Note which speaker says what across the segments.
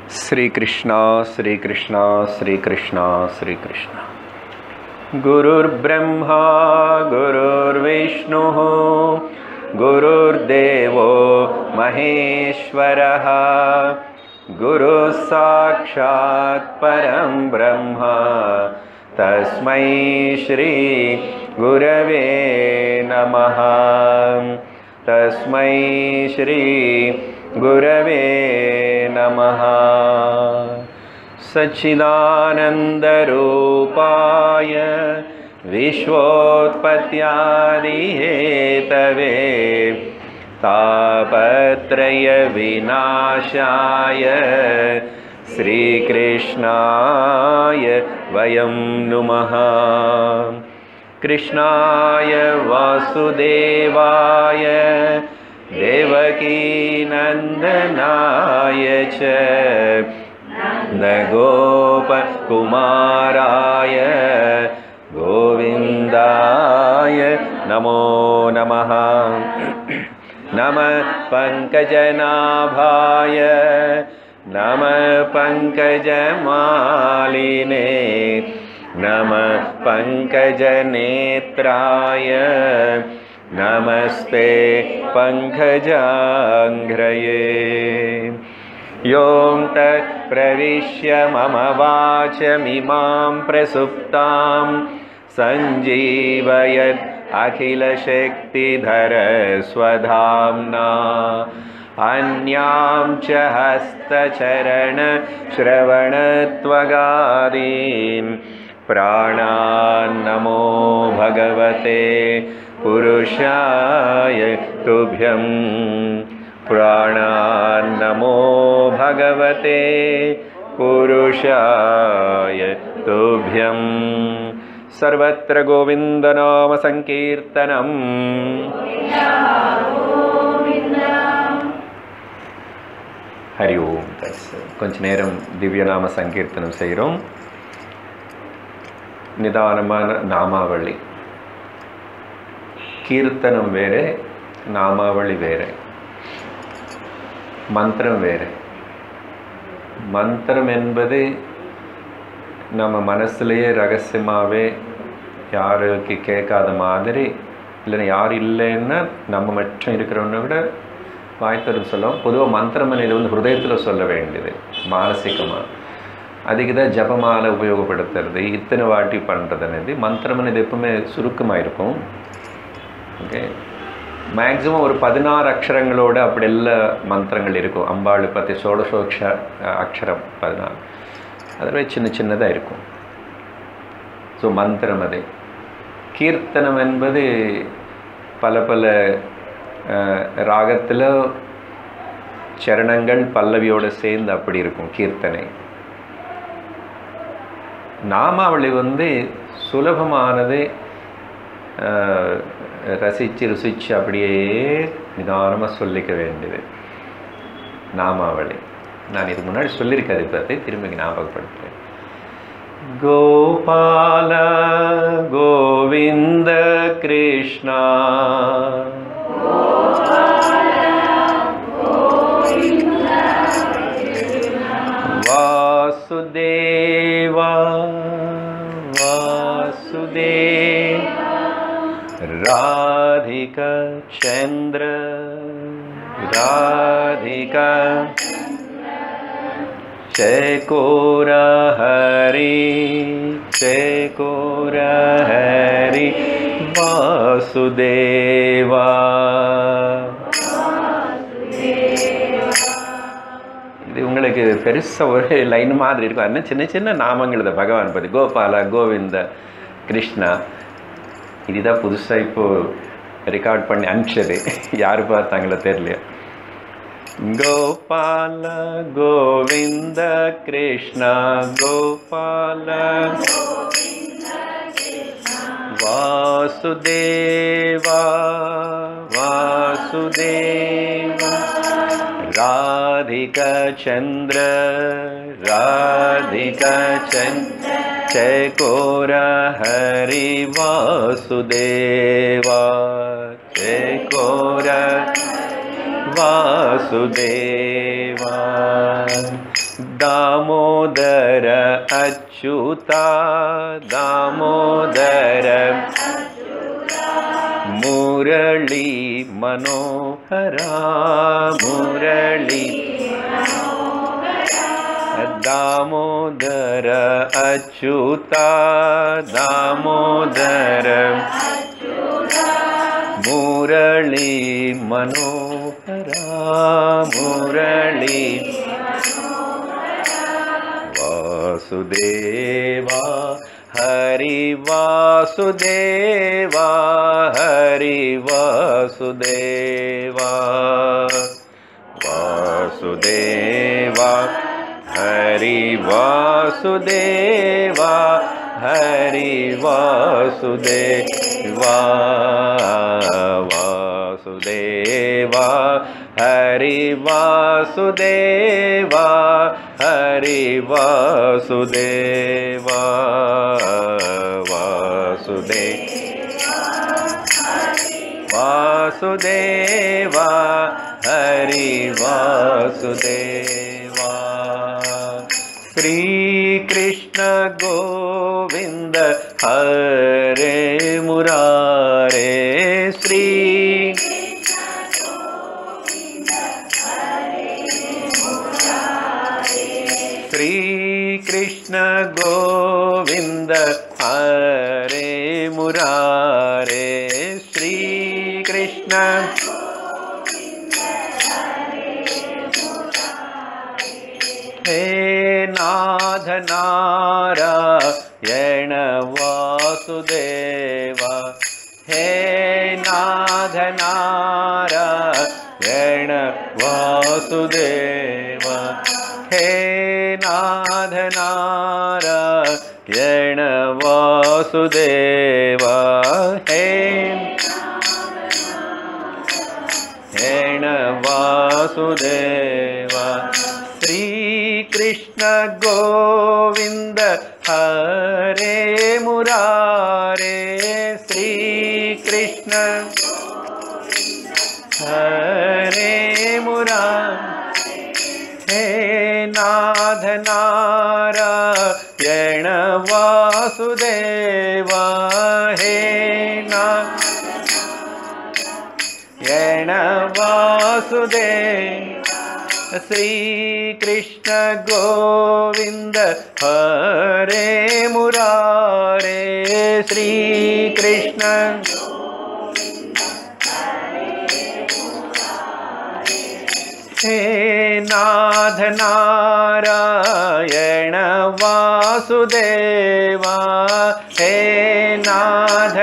Speaker 1: श्रीकृष्णा श्रीकृष्णा श्रीकृष्णा श्रीकृष्ण गुरुर्ब्रह्मा गुरुर्विष्णुः गुरुर्देवो महेश्वरः गुरुः साक्षात् परं ब्रह्म तस्मै श्रीगुरवे नमः तस्मै श्रीगुरवे नमः सच्चिदानन्दरूपाय विश्वोत्पत्त्यादिहेतवे तापत्रयविनाशाय श्रीकृष्णाय वयं नुमः कृष्णाय वासुदेवाय देवकीनन्दनाय च नगोपकुमाराय गोविन्दाय नमो नमः नमः पङ्कजनाभाय नमः पङ्कजमालिने नमः पङ्कजनेत्राय नमस्ते पङ्कजाङ्घ्रये यों तत्प्रविश्य मम वाचमिमां प्रसुप्तां सञ्जीवयत् अखिलशक्तिधरस्वधाम्ना अन्यां च हस्तचरणश्रवणत्वगादीन् प्राणान्नमो भगवते पुरुषाय तुभ्यं प्राणान्नमो भगवते पुरुषाय तुभ्यं सर्वत्र गोविन्दनामसङ्कीर्तनम् ஹரி ஓம் கொஞ்ச நேரம் திவ்யநாம சங்கீர்த்தனம் செய்கிறோம் நிதானமான நாமாவளி கீர்த்தனம் வேறு நாமாவளி வேறு மந்திரம் வேறு மந்திரம் என்பது நம்ம மனசுலேயே ரகசியமாகவே யாருக்கு கேட்காத மாதிரி இல்லைன்னா யார் இல்லைன்னா நம்ம மட்டும் இருக்கிறவனை விட வாய்த்தரும் சொல்லுவோம் பொதுவாக மந்திரம் இது வந்து ஹிருதயத்தில் சொல்ல வேண்டியது மானசிகமாக அதுக்கு தான் ஜபமாலை உபயோகப்படுத்துறது இத்தனை வாட்டி பண்ணுறது అనేది மந்திரம் இது எப்பவுமே சுருக்கமாக இருக்கும் ஓகே மேக்ஸிமம் ஒரு பதினாறு அக்ஷரங்களோட அப்படி எல்லா மந்திரங்கள் இருக்கும் அம்பாள் பற்றி சோடசோக்ஷ அக்ஷரம் பதினாறு அதில் சின்ன சின்னதாக இருக்கும் ஸோ மந்திரம் அது கீர்த்தனம் என்பது பல பல ராகத்தில் சரணங்கள் பல்லவியோடு சேர்ந்து அப்படி இருக்கும் கீர்த்தனை நாமாவளி வந்து சுலபமானது ரசித்து ருசித்து அப்படியே நிதானமாக சொல்லிக்க வேண்டியது நாமாவளி நான் இதுக்கு முன்னாடி சொல்லியிருக்கேன் அதை பற்றி திரும்பி ஞாபகப்படுத்துகிறேன் கோபால கோவிந்த கிருஷ்ணா वासुदेवा वासुदेव राधिका चन्द्र राधिका चकोर हरि चकोर हरि वासुदेवा இது உங்களுக்கு பெருசாக ஒரு லைன் மாதிரி இருக்கும் அதனால் சின்ன சின்ன நாமங்கள் இதை பகவான் பற்றி கோபாலா கோவிந்த கிருஷ்ணா இதுதான் புதுசாக இப்போது ரெக்கார்ட் பண்ணி அனுப்பிச்சது யார் பார்த்தாங்களோ தெரியலையா கோபால கோவிந்த கிருஷ்ணா கோபால வாசுதேவா வாசுதேவா राधिका चन्द्र राधिका चन्द्र चकोर हरि वासुदेवा चकोर वासुदेवा अच्युता दामोदर मुरली मनोहरा मुरली दामोदर अच्युता दामोदर मुरली मनोहरा मुरली वासुदेवा हरि वासुदेवा हरि वासुदेवा वासुदेवा हरि वासुदेवा हरि वासुदेवा वासुदेवा हरि वासुदेवा हरि वासुदेवा वासुदेव वासुदेवा हरि वासुदेवा श्रीकृष्ण गोविन्द हरे मुरारे श्री श्रीकृष्ण गोविन्द हरे मुरारे श्रीकृष्ण हे नाथ नारायण वासुदेवा हे नाथ नारायण वासुदेवा हे नाथ नारायण वासुदेवा हे हेण वासुदेवा श्रीकृष्ण गोविन्द हरे मुरारे श्रीकृष्ण हरे मुरारे हे नाथ नारायण वासुदेवा हे नाथ येण वासुदेव श्रीकृष्ण गोविन्द हरे मुरारे श्रीकृष्ण हे नाथ नारायण वासुदेवा हे नाथ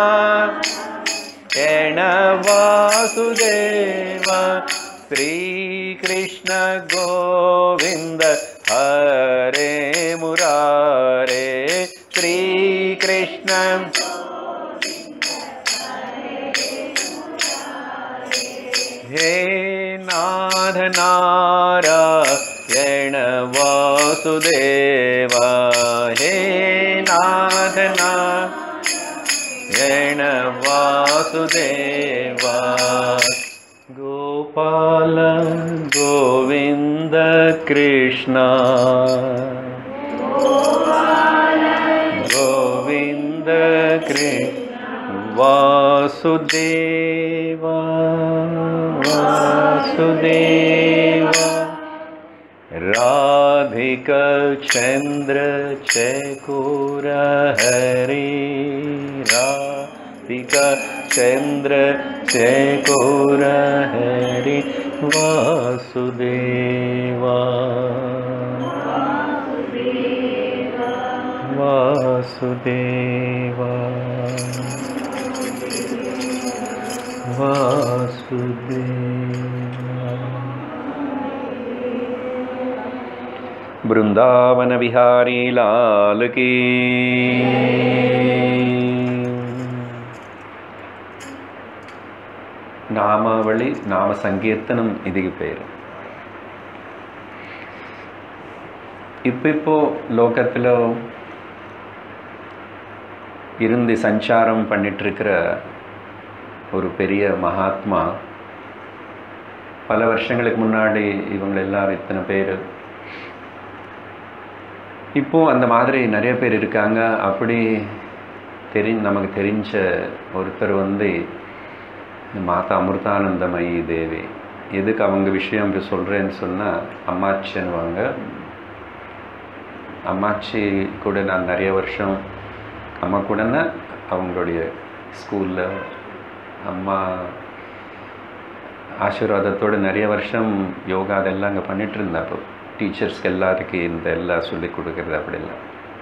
Speaker 1: नारायण वासुदेवा श्रीकृष्ण गोविन्द हरे मुरारे श्रीकृष्ण हे नाथ नारायण वासुदेवा हे नाथ नारायण वासुदेवा गोपाल गोविन्द कृष्ण गोविन्द कृष्ण वासुदेवा वासुदेवा राधिक चन्द्र चकोर हरे राधिक चन्द्र चकोर हरि वासुदेवा वासुदेवा वासुदेवा वृंदावन विहारी लाल की నామావళి నామ సంకీర్తనం இதுக்கு பேர் இப்போ இப்போ லோகத்தில் இருந்து சஞ்சாரம் பண்ணிட்டு இருக்கிற ஒரு பெரிய மகாத்மா பல வருஷங்களுக்கு முன்னாடி இவங்க எல்லாரும் இத்தனை பேர் இப்போ அந்த மாதிரி நிறைய பேர் இருக்காங்க அப்படி தெரி நமக்கு தெரிஞ்ச ஒருத்தர் வந்து மாதா அமிர்தானந்தமயி தேவி எதுக்கு அவங்க விஷயம் இப்போ சொல்கிறேன்னு சொன்னால் அம்மாச்சின்னுவாங்க அம்மாச்சி கூட நான் நிறைய வருஷம் அம்மா கூடன்னா அவங்களுடைய ஸ்கூலில் அம்மா ஆசீர்வாதத்தோடு நிறைய வருஷம் யோகா அதெல்லாம் அங்கே பண்ணிட்டு இருந்தேன் அப்போ டீச்சர்ஸ்க்கு எல்லாருக்கும் இந்த எல்லாம் சொல்லி கொடுக்குறது அப்படிலாம்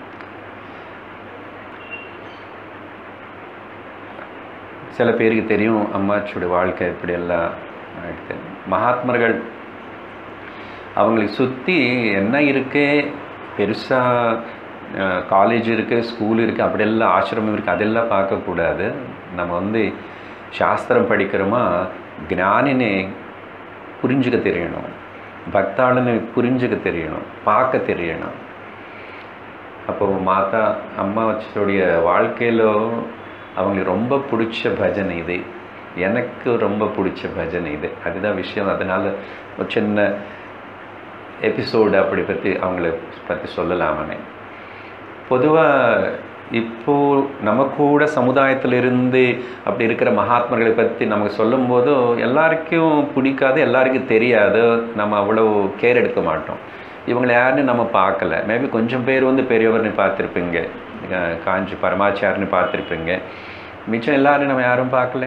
Speaker 1: சில பேருக்கு தெரியும் அம்மாச்சியோட வாழ்க்கை எப்படியெல்லாம் ஆயிடுது மகாத்மர்கள் அவங்களுக்கு சுற்றி என்ன இருக்கு பெருசாக காலேஜ் இருக்குது ஸ்கூல் இருக்குது அப்படியெல்லாம் ஆசிரமம் இருக்குது அதெல்லாம் பார்க்கக்கூடாது நம்ம வந்து சாஸ்திரம் படிக்கிறோமா ஞானினை புரிஞ்சுக்க தெரியணும் பக்தாளுன்னு புரிஞ்சுக்க தெரியணும் பார்க்க தெரியணும் அப்போ மாதா அம்மாவச்சியோடைய வாழ்க்கையில் அவங்களுக்கு ரொம்ப பிடிச்ச பஜனை இது எனக்கு ரொம்ப பிடிச்ச பஜனை இது அதுதான் விஷயம் அதனால் ஒரு சின்ன எபிசோடு அப்படி பற்றி அவங்கள பற்றி சொல்லலாமனே பொதுவாக இப்போது நம்ம கூட சமுதாயத்தில் இருந்து அப்படி இருக்கிற மகாத்மர்களை பற்றி நமக்கு சொல்லும்போது எல்லாருக்கும் பிடிக்காது எல்லாருக்கும் தெரியாது நம்ம அவ்வளோ கேர் எடுக்க மாட்டோம் இவங்களை யாருன்னு நம்ம பார்க்கல மேபி கொஞ்சம் பேர் வந்து பெரியவர்னு பார்த்துருப்பீங்க காஞ்சி பரமாச்சார்னு பார்த்துருப்பீங்க மிச்சம் எல்லாரும் நம்ம யாரும் பார்க்கல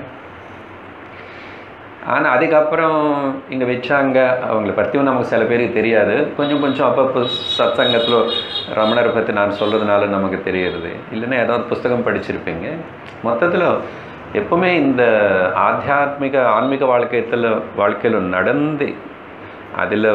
Speaker 1: ஆனால் அதுக்கப்புறம் இங்கே வச்சாங்க அவங்கள பற்றியும் நமக்கு சில பேருக்கு தெரியாது கொஞ்சம் கொஞ்சம் அப்பப்போ சத்சங்கத்தில் ரமணரை பற்றி நான் சொல்கிறதுனால நமக்கு தெரியுறது இல்லைன்னா ஏதாவது புஸ்தகம் படிச்சிருப்பீங்க மொத்தத்தில் எப்பவுமே இந்த ஆத்தியாத்மிக ஆன்மீக வாழ்க்கையத்தில் வாழ்க்கையில் நடந்து அதில்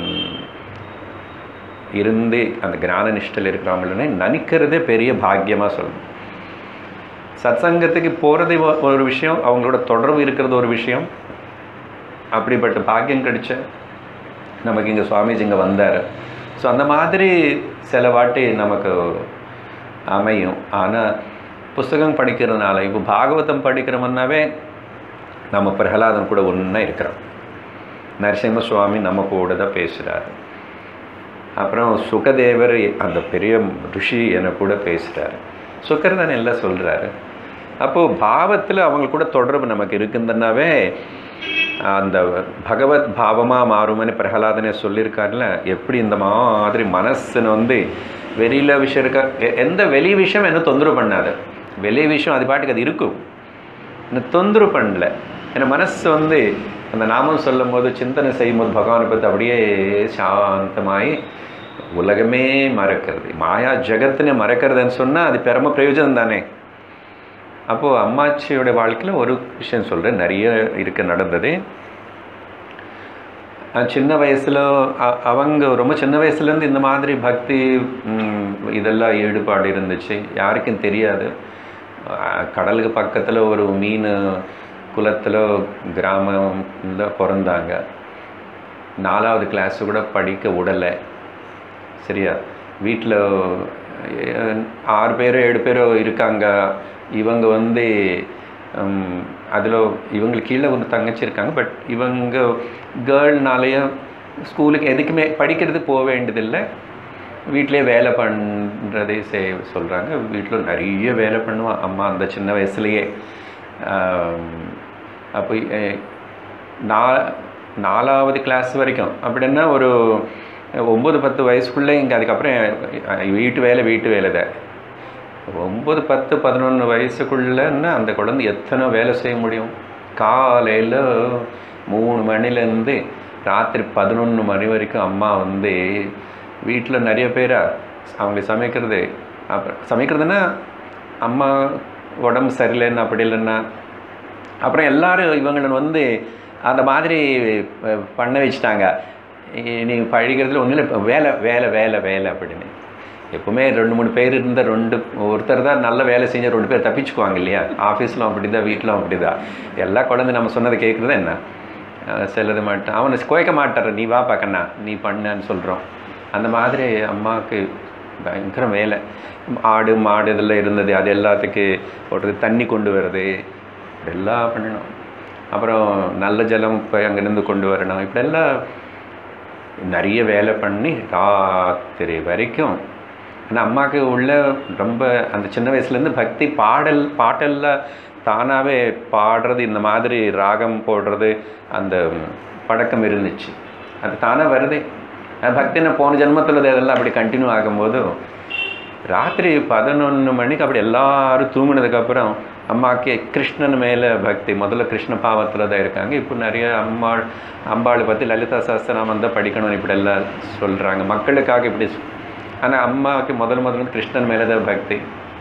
Speaker 1: இருந்து அந்த ஞான நிஷ்டையில் இருக்கிறவங்களே நினைக்கிறதே பெரிய பாக்கியமாக சொல்லணும் சத்சங்கத்துக்கு போகிறது ஒரு விஷயம் அவங்களோட தொடர்பு இருக்கிறது ஒரு விஷயம் அப்படிப்பட்ட பாக்கியம் கிடைச்ச நமக்கு இங்கே சுவாமிஜி இங்கே வந்தார் ஸோ அந்த மாதிரி சில வாட்டி நமக்கு அமையும் ஆனால் புஸ்தகம் படிக்கிறதுனால இப்போ பாகவதம் படிக்கிறோம்னாவே நம்ம பிரகலாதன் கூட ஒன்றா இருக்கிறோம் நரசிம்ம சுவாமி நம்ம கூட தான் பேசுகிறாரு அப்புறம் சுகதேவர் அந்த பெரிய ரிஷி என கூட பேசுகிறாரு சுக்கர் தான் எல்லாம் சொல்கிறாரு அப்போது பாவத்தில் அவங்க கூட தொடர்பு நமக்கு இருக்குதுன்னாவே அந்த பகவத் பாவமாக மாறும்னு பிரகலாதனே சொல்லியிருக்காருல எப்படி இந்த மாதிரி மனசுன்னு வந்து வெளியில் விஷயம் இருக்க எந்த வெளி விஷயம் என்ன தொந்தரவு பண்ணாது வெளி விஷயம் அது பாட்டுக்கு அது இருக்கும் இன்னும் தொந்தரவு பண்ணல ஏன்னா மனசு வந்து அந்த நாமம் சொல்லும் போது சிந்தனை செய்யும் போது பகவானை பற்றி அப்படியே சாந்தமாகி உலகமே மறக்கிறது மாயா ஜெகத்தினே மறக்கிறதுன்னு சொன்னால் அது பெரும பிரயோஜனம் தானே அப்போது அம்மாச்சியோட வாழ்க்கையில் ஒரு விஷயம் சொல்கிறேன் நிறைய இருக்க நடந்தது சின்ன வயசில் அவங்க ரொம்ப சின்ன வயசுலேருந்து இந்த மாதிரி பக்தி இதெல்லாம் ஈடுபாடு இருந்துச்சு யாருக்கும் தெரியாது கடலுக்கு பக்கத்தில் ஒரு மீன் குளத்தில் கிராமத்தில் பிறந்தாங்க நாலாவது கிளாஸு கூட படிக்க விடலை சரியா வீட்டில் ஆறு பேரோ ஏழு பேரோ இருக்காங்க இவங்க வந்து அதில் இவங்களுக்கு கீழே ஒரு தங்கச்சி இருக்காங்க பட் இவங்க கேர்ள்னாலேயே ஸ்கூலுக்கு எதுக்குமே படிக்கிறது போக வேண்டியதில்லை வீட்டிலே வேலை பண்ணுறதே செய் சொல்கிறாங்க வீட்டில் நிறைய வேலை பண்ணுவான் அம்மா அந்த சின்ன வயசுலேயே அப்போ நா நாலாவது கிளாஸ் வரைக்கும் அப்படின்னா ஒரு ஒம்பது பத்து வயசுக்குள்ளே இங்கே அதுக்கப்புறம் வீட்டு வேலை வீட்டு வேலை தான் ஒம்பது பத்து பதினொன்று வயசுக்குள்ளேன்னா அந்த குழந்தை எத்தனை வேலை செய்ய முடியும் காலையில் மூணு மணிலேருந்து ராத்திரி பதினொன்று மணி வரைக்கும் அம்மா வந்து வீட்டில் நிறைய பேரா அவங்க சமைக்கிறது அப்புறம் சமைக்கிறதுனா அம்மா உடம்பு சரியில்லைன்னு அப்படி இல்லைன்னா அப்புறம் எல்லோரும் இவங்களை வந்து அந்த மாதிரி பண்ண வச்சுட்டாங்க நீங்கள் பழிக்கிறதுல ஒன்றும் இல்லை வேலை வேலை வேலை வேலை அப்படின்னு எப்பவுமே ரெண்டு மூணு பேர் இருந்த ரெண்டு ஒருத்தர் தான் நல்ல வேலை செஞ்ச ரெண்டு பேர் தப்பிச்சுக்குவாங்க இல்லையா ஆஃபீஸில் அப்படி தான் வீட்டிலும் அப்படி தான் எல்லா குழந்தை நம்ம சொன்னதை கேட்குறது என்ன செல்லது மாட்டான் அவனை குறைக்க மாட்டார் நீ வா பார்க்கண்ணா நீ பண்ணன்னு சொல்கிறோம் அந்த மாதிரி அம்மாவுக்கு பயங்கர வேலை ஆடு மாடு இதெல்லாம் இருந்தது அது எல்லாத்துக்கு போடுறது தண்ணி கொண்டு வர்றது இப்படியெல்லாம் பண்ணணும் அப்புறம் நல்ல ஜலம் போய் அங்கேருந்து கொண்டு வரணும் இப்படியெல்லாம் நிறைய வேலை பண்ணி ராத்திரி வரைக்கும் ஆனால் அம்மாவுக்கு உள்ள ரொம்ப அந்த சின்ன வயசுலேருந்து பக்தி பாடல் பாட்டெல்லாம் தானாகவே பாடுறது இந்த மாதிரி ராகம் போடுறது அந்த பழக்கம் இருந்துச்சு அது தானாக வருதே அது பக்தின போன ஜென்மத்தில் இதெல்லாம் அப்படி கண்டினியூ ஆகும்போது ராத்திரி பதினொன்று மணிக்கு அப்படி எல்லாரும் தூங்கினதுக்கப்புறம் அம்மாக்கு கிருஷ்ணன் மேலே பக்தி முதல்ல கிருஷ்ண பாவத்தில் தான் இருக்காங்க இப்போ நிறைய அம்மாள் அம்பாளை பற்றி லலிதா சாஸ்திரநாமம் தான் படிக்கணும் இப்படி எல்லாம் சொல்கிறாங்க மக்களுக்காக இப்படி ஆனால் அம்மாவுக்கு முதல் முதல்ல கிருஷ்ணன் மேலே தான் பக்தி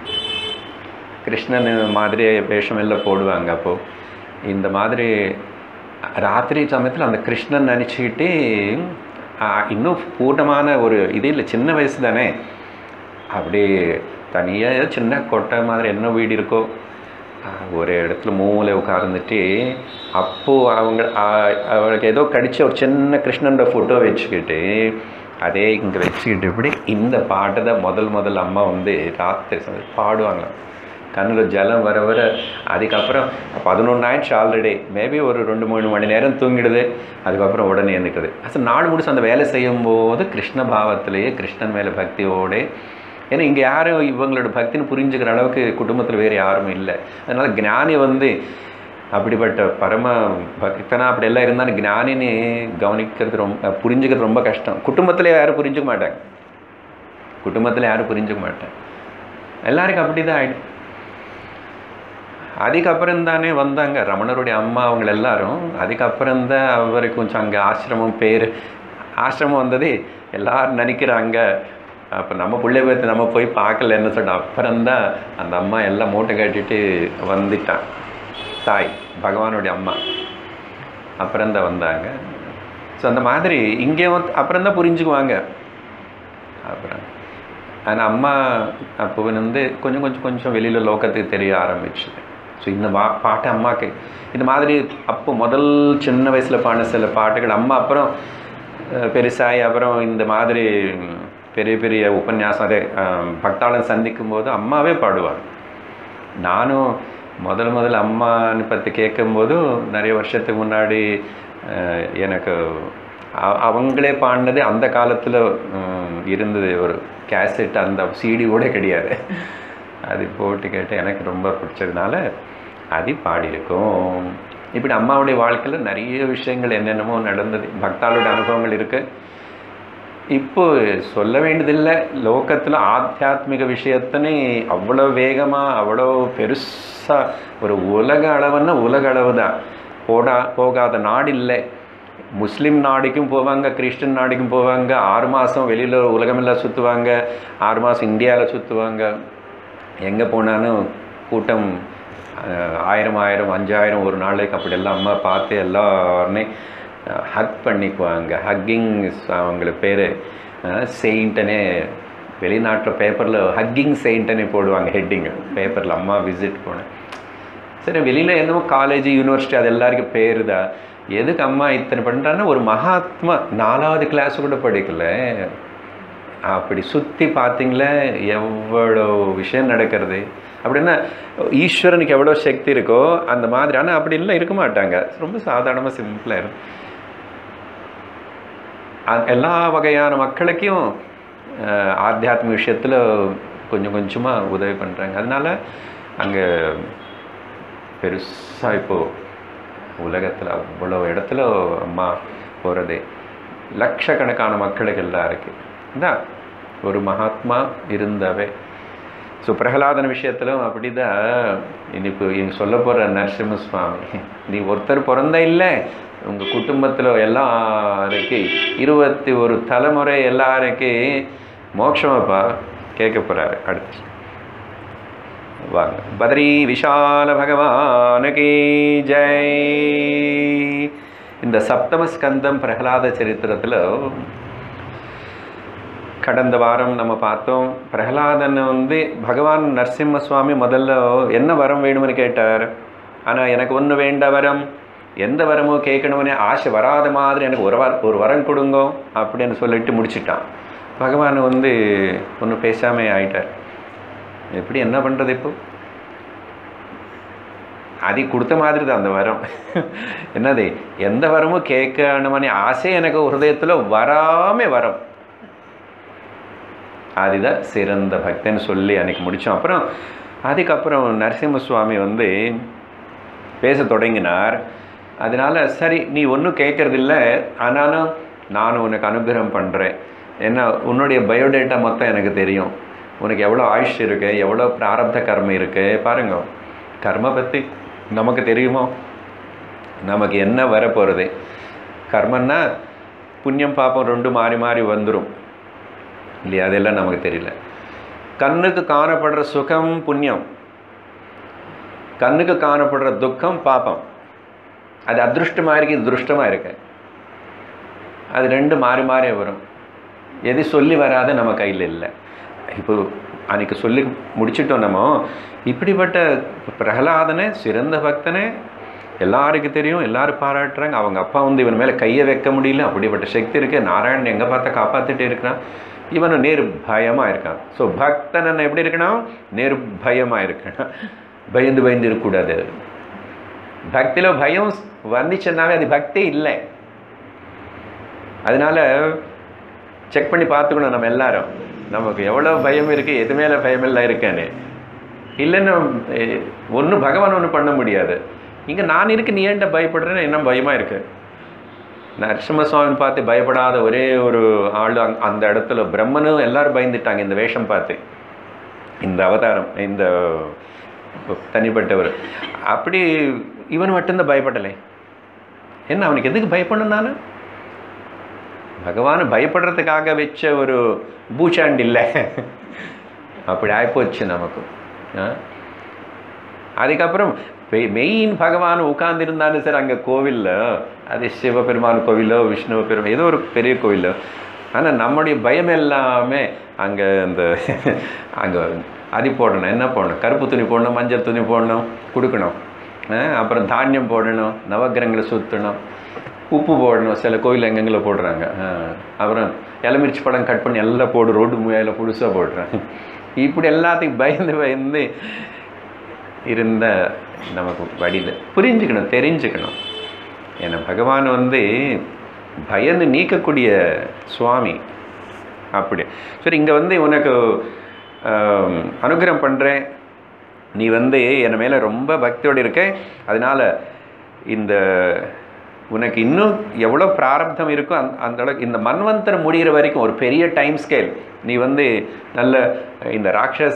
Speaker 1: கிருஷ்ணன் மாதிரி வேஷம் எல்லாம் போடுவாங்க அப்போது இந்த மாதிரி ராத்திரி சமயத்தில் அந்த கிருஷ்ணன் நினச்சிக்கிட்டு இன்னும் பூர்ணமான ஒரு இது இல்லை சின்ன வயசு தானே அப்படியே தனியாக சின்ன கொட்டை மாதிரி என்ன வீடு இருக்கோ ஆஹ் ஒரு இடத்துல மூளை உட்கார்ந்துட்டு அப்போது அவங்க ஆஹ் அவளுக்கு ஏதோ கடிச்ச ஒரு சின்ன கிருஷ்ணனோட ஃபோட்டோ வச்சுக்கிட்டு அதே இங்கே வச்சுக்கிட்டு இப்படி இந்த பாட்டை தான் முதல் முதல் அம்மா வந்து ராத்திரி சமயம் பாடுவாங்க கண்ணில் ஜலம் வர வர அதுக்கப்புறம் பதினொன்று ஆயிடுச்சு ஆல்ரெடி மேபி ஒரு ரெண்டு மூணு மணி நேரம் தூங்கிடுது அதுக்கப்புறம் உடனே எழுந்துக்குது அசல் நாடு முடிச்சு அந்த வேலை செய்யும்போது கிருஷ்ண பாவத்திலேயே கிருஷ்ணன் மேலே பக்தியோடு ஏன்னா இங்கே யாரும் இவங்களோட பக்தின்னு புரிஞ்சுக்கிற அளவுக்கு குடும்பத்தில் வேறு யாரும் இல்லை அதனால் ஞானி வந்து அப்படிப்பட்ட பரம பக்தனா அப்படி எல்லாம் இருந்தாலும் ஞானின்னு கவனிக்கிறது ரொம்ப புரிஞ்சுக்கிறது ரொம்ப கஷ்டம் குடும்பத்தில் யாரும் புரிஞ்சுக்க மாட்டாங்க குடும்பத்தில் யாரும் புரிஞ்சுக்க மாட்டாங்க எல்லாருக்கும் அப்படி தான் ஆயிடும் அதுக்கப்புறம் தானே வந்தாங்க ரமணருடைய அம்மா அவங்க எல்லாரும் அதுக்கப்புறம் தான் அவருக்கு கொஞ்சம் அங்கே ஆசிரமம் பேர் ஆசிரமம் வந்தது எல்லாரும் நினைக்கிறாங்க அப்போ நம்ம பிள்ளை பேர்த்து நம்ம போய் பார்க்கலன்னு சொன்னோம் அப்புறம்தான் அந்த அம்மா எல்லாம் மூட்டை கட்டிட்டு வந்துட்டான் தாய் பகவானுடைய அம்மா அப்புறம் தான் வந்தாங்க ஸோ அந்த மாதிரி இங்கே வந்து அப்புறம் தான் புரிஞ்சுக்குவாங்க அப்புறம் ஆனால் அம்மா அப்போ வந்து கொஞ்சம் கொஞ்சம் கொஞ்சம் வெளியில் லோக்கத்துக்கு தெரிய ஆரம்பிச்சுது ஸோ இந்த பா பாட்டு அம்மாக்கு இந்த மாதிரி அப்போ முதல் சின்ன வயசில் பாடின சில பாட்டுகள் அம்மா அப்புறம் அஹ், பெருசாகி அப்புறம் இந்த மாதிரி ம், பெரிய பெரிய உபன்யாசம் அதே அஹ், பக்தாளன் சந்திக்கும் போது அம்மாவே பாடுவார் நானும் முதல் முதல்ல அம்மான்னு பற்றி கேட்கும்போது நிறைய வருஷத்துக்கு முன்னாடி அஹ், எனக்கு அ- அவங்களே பாடினது அந்த காலத்தில் இருந்தது ஒரு கேசட் அந்த சிடி கூட கிடையாது அது போட்டு கேட்டு எனக்கு ரொம்ப பிடிச்சதுனால அது பாடியிருக்கோம் இப்படி அம்மாவுடைய வாழ்க்கையில் நிறைய விஷயங்கள் என்னென்னமோ நடந்தது பக்தாளுடைய அனுபவங்கள் இருக்குது இப்போ சொல்ல வேண்டியதில்லை லோகத்தில் ஆத்தியாத்மிக விஷயத்தினே அவ்வளோ வேகமாக அவ்வளோ பெருசாக ஒரு உலக அளவுன்னா உலக அளவு தான் போடா போகாத நாடு இல்லை முஸ்லீம் நாடுக்கும் போவாங்க கிறிஸ்டின் நாடுக்கும் போவாங்க ஆறு மாதம் வெளியில் உலகமெல்லாம் சுற்றுவாங்க ஆறு மாதம் இந்தியாவில் சுற்றுவாங்க எங்கே போனாலும் கூட்டம் அஹ், ஆயிரம் ஆயிரம் அஞ்சாயிரம் ஒரு நாளைக்கு அப்படி எல்லாம் அம்மா பார்த்து எல்லாருமே ஹக் பண்ணிக்குவாங்க ஹக்கிங் அவங்களுக்கு பேர் செயின்ட்டனே வெளிநாட்டில் பேப்பரில் ஹக்கிங் செயின்ட்டனே போடுவாங்க ஹெட்டிங் பேப்பரில் அம்மா விசிட் போனேன் சரி வெளியில் என்னமோ காலேஜ் யூனிவர்சிட்டி அது எல்லாருக்கும் பேர் தான் எதுக்கு அம்மா இத்தனை பண்ணுறான்னா ஒரு மகாத்மா நாலாவது கிளாஸ் கூட படிக்கல அப்படி சுற்றி பார்த்தீங்களே எவ்வளோ விஷயம் நடக்கிறது அப்படின்னா ஈஸ்வரனுக்கு எவ்வளோ சக்தி இருக்கோ அந்த மாதிரி ஆனால் அப்படி இல்லை இருக்க மாட்டாங்க ரொம்ப சாதாரணமாக சிம்பிளாக இருக்கும் அ- எல்லா வகையான மக்களுக்கும் அஹ், ஆத்தியாத்மிக விஷயத்தில் கொஞ்சம் கொஞ்சமாக உதவி பண்ணுறாங்க அதனால அங்கே பெருசாக இப்போது உலகத்தில் அவ்வளோ இடத்துல அம்மா போகிறது லட்சக்கணக்கான மக்களுக்கு எல்லாம் இருக்குது தான் ஒரு மகாத்மா இருந்தவே ஸோ பிரகலாதன விஷயத்திலும் அப்படி தான் இனிப்பு இங்க சொல்ல போகிற நரசிம்ம சுவாமி நீ ஒருத்தர் பிறந்த இல்லை உங்கள் குடும்பத்தில் எல்லாருக்கு இருபத்தி ஒரு தலைமுறை எல்லாருக்கு மோட்சமாப்பா கேட்க போகிறாரு அடுத்து வாங்க பத்ரி விஷால பகவானுக்கு ஜெய் இந்த சப்தம ஸ்கந்தம் பிரகலாத சரித்திரத்தில் கடந்த வாரம் நம்ம பார்த்தோம் பிரகலாதன் வந்து பகவான் நரசிம்ம சுவாமி முதல்ல என்ன வரம் வேணும்னு கேட்டார் ஆனால் எனக்கு ஒன்று வேண்ட வரம் எந்த வரமோ கேட்கணும்னு ஆசை வராத மாதிரி எனக்கு ஒரு வர ஒரு வரம் கொடுங்க அப்படின்னு சொல்லிட்டு முடிச்சிட்டான் பகவான் வந்து ஒன்றும் பேசாமே ஆயிட்டார் எப்படி என்ன பண்ணுறது இப்போ அது கொடுத்த மாதிரி தான் அந்த வரம் என்னது எந்த வரமும் கேட்கணுமனே ஆசை எனக்கு ஹிருதயத்தில் வராமே வரம் அதுதான் சிறந்த பக்தன்னு சொல்லி அன்னைக்கு முடித்தோம் அப்புறம் அதுக்கப்புறம் நரசிம்ம சுவாமி வந்து பேச தொடங்கினார் அதனால சரி நீ ஒன்றும் கேட்கறதில்ல ஆனாலும் நான் உனக்கு அனுகிரகம் பண்ணுறேன் ஏன்னா உன்னுடைய பயோடேட்டா மொத்தம் எனக்கு தெரியும் உனக்கு எவ்வளோ ஆயுஷ் இருக்கு எவ்வளோ பிராரப்த கர்மம் இருக்கு பாருங்க கர்ம பற்றி நமக்கு தெரியுமோ நமக்கு என்ன வரப்போகிறது கர்மன்னா புண்ணியம் பாப்பம் ரெண்டு மாறி மாறி வந்துடும் இல்லையா அதெல்லாம் நமக்கு தெரியல கண்ணுக்கு காணப்படுற சுகம் புண்ணியம் கண்ணுக்கு காணப்படுற துக்கம் பாப்பம் அது அதிருஷ்டமாக இருக்கு இது திருஷ்டமாக இருக்கு அது ரெண்டு மாறி மாறி வரும் எது சொல்லி வராத நம்ம கையில் இல்லை இப்போ அன்னைக்கு சொல்லி முடிச்சிட்டோம் நம்ம இப்படிப்பட்ட பிரகலாதனை சிறந்த பக்தனை எல்லாருக்கும் தெரியும் எல்லாரும் பாராட்டுறாங்க அவங்க அப்பா வந்து இவன் மேலே கையை வைக்க முடியல அப்படிப்பட்ட சக்தி இருக்கு நாராயணன் எங்கே பார்த்தா காப்பாற்றிட்டே இருக்கிறான் இவனும் நிர்பயமாக இருக்கான் ஸோ பக்தன் எப்படி இருக்கணும் நிர்பயமாக இருக்கணும் பயந்து பயந்து இருக்கக்கூடாது பக்தியில் பயம் வந்துச்சுன்னாவே அது பக்தி இல்லை அதனால செக் பண்ணி பார்த்துக்கணும் நம்ம எல்லாரும் நமக்கு எவ்வளோ பயம் இருக்குது எது மேலே பயம் இல்லை இருக்கேன்னு இல்லைன்னு ஒன்றும் பகவான் ஒன்றும் பண்ண முடியாது இங்கே நான் இருக்கு நீ ஏன்ட்ட பயப்படுறேன்னு என்ன பயமாக இருக்கு நரசிம்ம சுவாமி பார்த்து பயப்படாத ஒரே ஒரு ஆள் அங் அந்த இடத்துல பிரம்மனும் எல்லாரும் பயந்துட்டாங்க இந்த வேஷம் பார்த்து இந்த அவதாரம் இந்த தனிப்பட்டவர் அப்படி இவன் மட்டும்தான் பயப்படலை என்ன அவனுக்கு எதுக்கு பயப்படணும் நான் பகவான் பயப்படுறதுக்காக வச்ச ஒரு பூச்சாண்டு இல்லை அப்படி ஆயிப்போச்சு நமக்கு ஆ? அதுக்கப்புறம் மெயின் பகவான் உட்கார்ந்துருந்தாலும் சார் அங்கே கோவிலில் அது சிவபெருமான் கோவிலோ விஷ்ணு பெருமான் ஏதோ ஒரு பெரிய கோவிலோ ஆனால் நம்முடைய பயம் எல்லாமே அங்கே அந்த அங்கே அது போடணும் என்ன போடணும் கருப்பு துணி போடணும் மஞ்சள் துணி போடணும் கொடுக்கணும் ஆ, அப்புறம் தானியம் போடணும் நவக்கிரகங்களை சுற்றணும் உப்பு போடணும் சில கோயில் எங்கெங்கே போடுறாங்க ஆ, அப்புறம் இளமிர்ச்சி படம் கட் பண்ணி எல்லாம் போடு ரோடு முயல புதுசாக போடுறேன் இப்படி எல்லாத்துக்கும் பயந்து பயந்து இருந்த நமக்கு வழியில் புரிஞ்சுக்கணும் தெரிஞ்சுக்கணும் ஏன்னா பகவான் வந்து பயந்து நீக்கக்கூடிய சுவாமி அப்படி சரி இங்கே வந்து உனக்கு ஆம், அனுகிரகம் பண்ணுறேன் நீ வந்து என் மேலே ரொம்ப பக்தியோடு இருக்க அதனால் இந்த உனக்கு இன்னும் எவ்வளோ பிராரப்தம் இருக்கோ அந்த அந்த அளவுக்கு இந்த மன்வந்தரம் முடிகிற வரைக்கும் ஒரு பெரிய டைம் ஸ்கேல் நீ வந்து நல்ல இந்த ராட்சச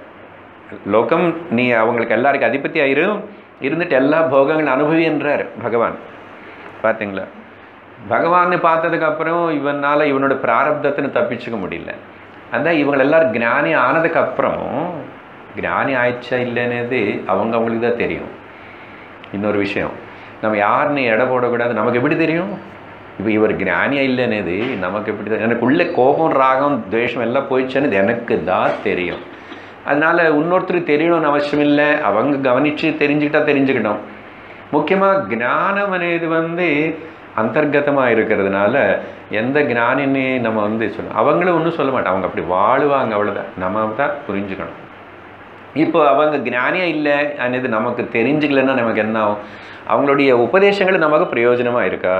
Speaker 1: லோகம் நீ அவங்களுக்கு எல்லாருக்கும் அதிபதி ஆயிரு இருந்துட்டு எல்லா போகங்களும் அனுபவின்றார் பகவான் பார்த்தீங்களா பகவானை பார்த்ததுக்கு அப்புறம் இவனால் இவனோட பிராரப்தத்தின்னு தப்பிச்சுக்க முடியல அதான் இவங்க எல்லாரும் ஞானி ஆனதுக்கு அப்புறம் ஞானி ஆயிடுச்சா இல்லைன்னது அவங்க அவங்களுக்கு தான் தெரியும் இன்னொரு விஷயம் நம்ம யாருன்னு எடை போடக்கூடாது நமக்கு எப்படி தெரியும் இப்போ இவர் ஞானியா இல்லைன்னது நமக்கு எப்படி தெரியும் எனக்குள்ள கோபம் ராகம் துவேஷம் எல்லாம் போயிடுச்சுன்னு எனக்கு தான் தெரியும் அதனால இன்னொருத்தருக்கு தெரியணும்னு அவசியம் இல்லை அவங்க கவனித்து தெரிஞ்சுக்கிட்டா தெரிஞ்சுக்கிட்டோம் முக்கியமாக ஞானம் అనేది வந்து அந்தர்கதமாக இருக்கிறதுனால எந்த ஞானின்னு நம்ம வந்து சொல்லணும் அவங்களும் ஒன்றும் சொல்ல மாட்டோம் அவங்க அப்படி வாழுவாங்க அவ்வளோதான் நம்ம தான் புரிஞ்சுக்கணும் இப்போ அவங்க ஞானியா இல்லை అనేది நமக்கு தெரிஞ்சுக்கலன்னா நமக்கு என்ன ஆகும் அவங்களுடைய உபதேசங்கள் நமக்கு பிரயோஜனமாக இருக்கா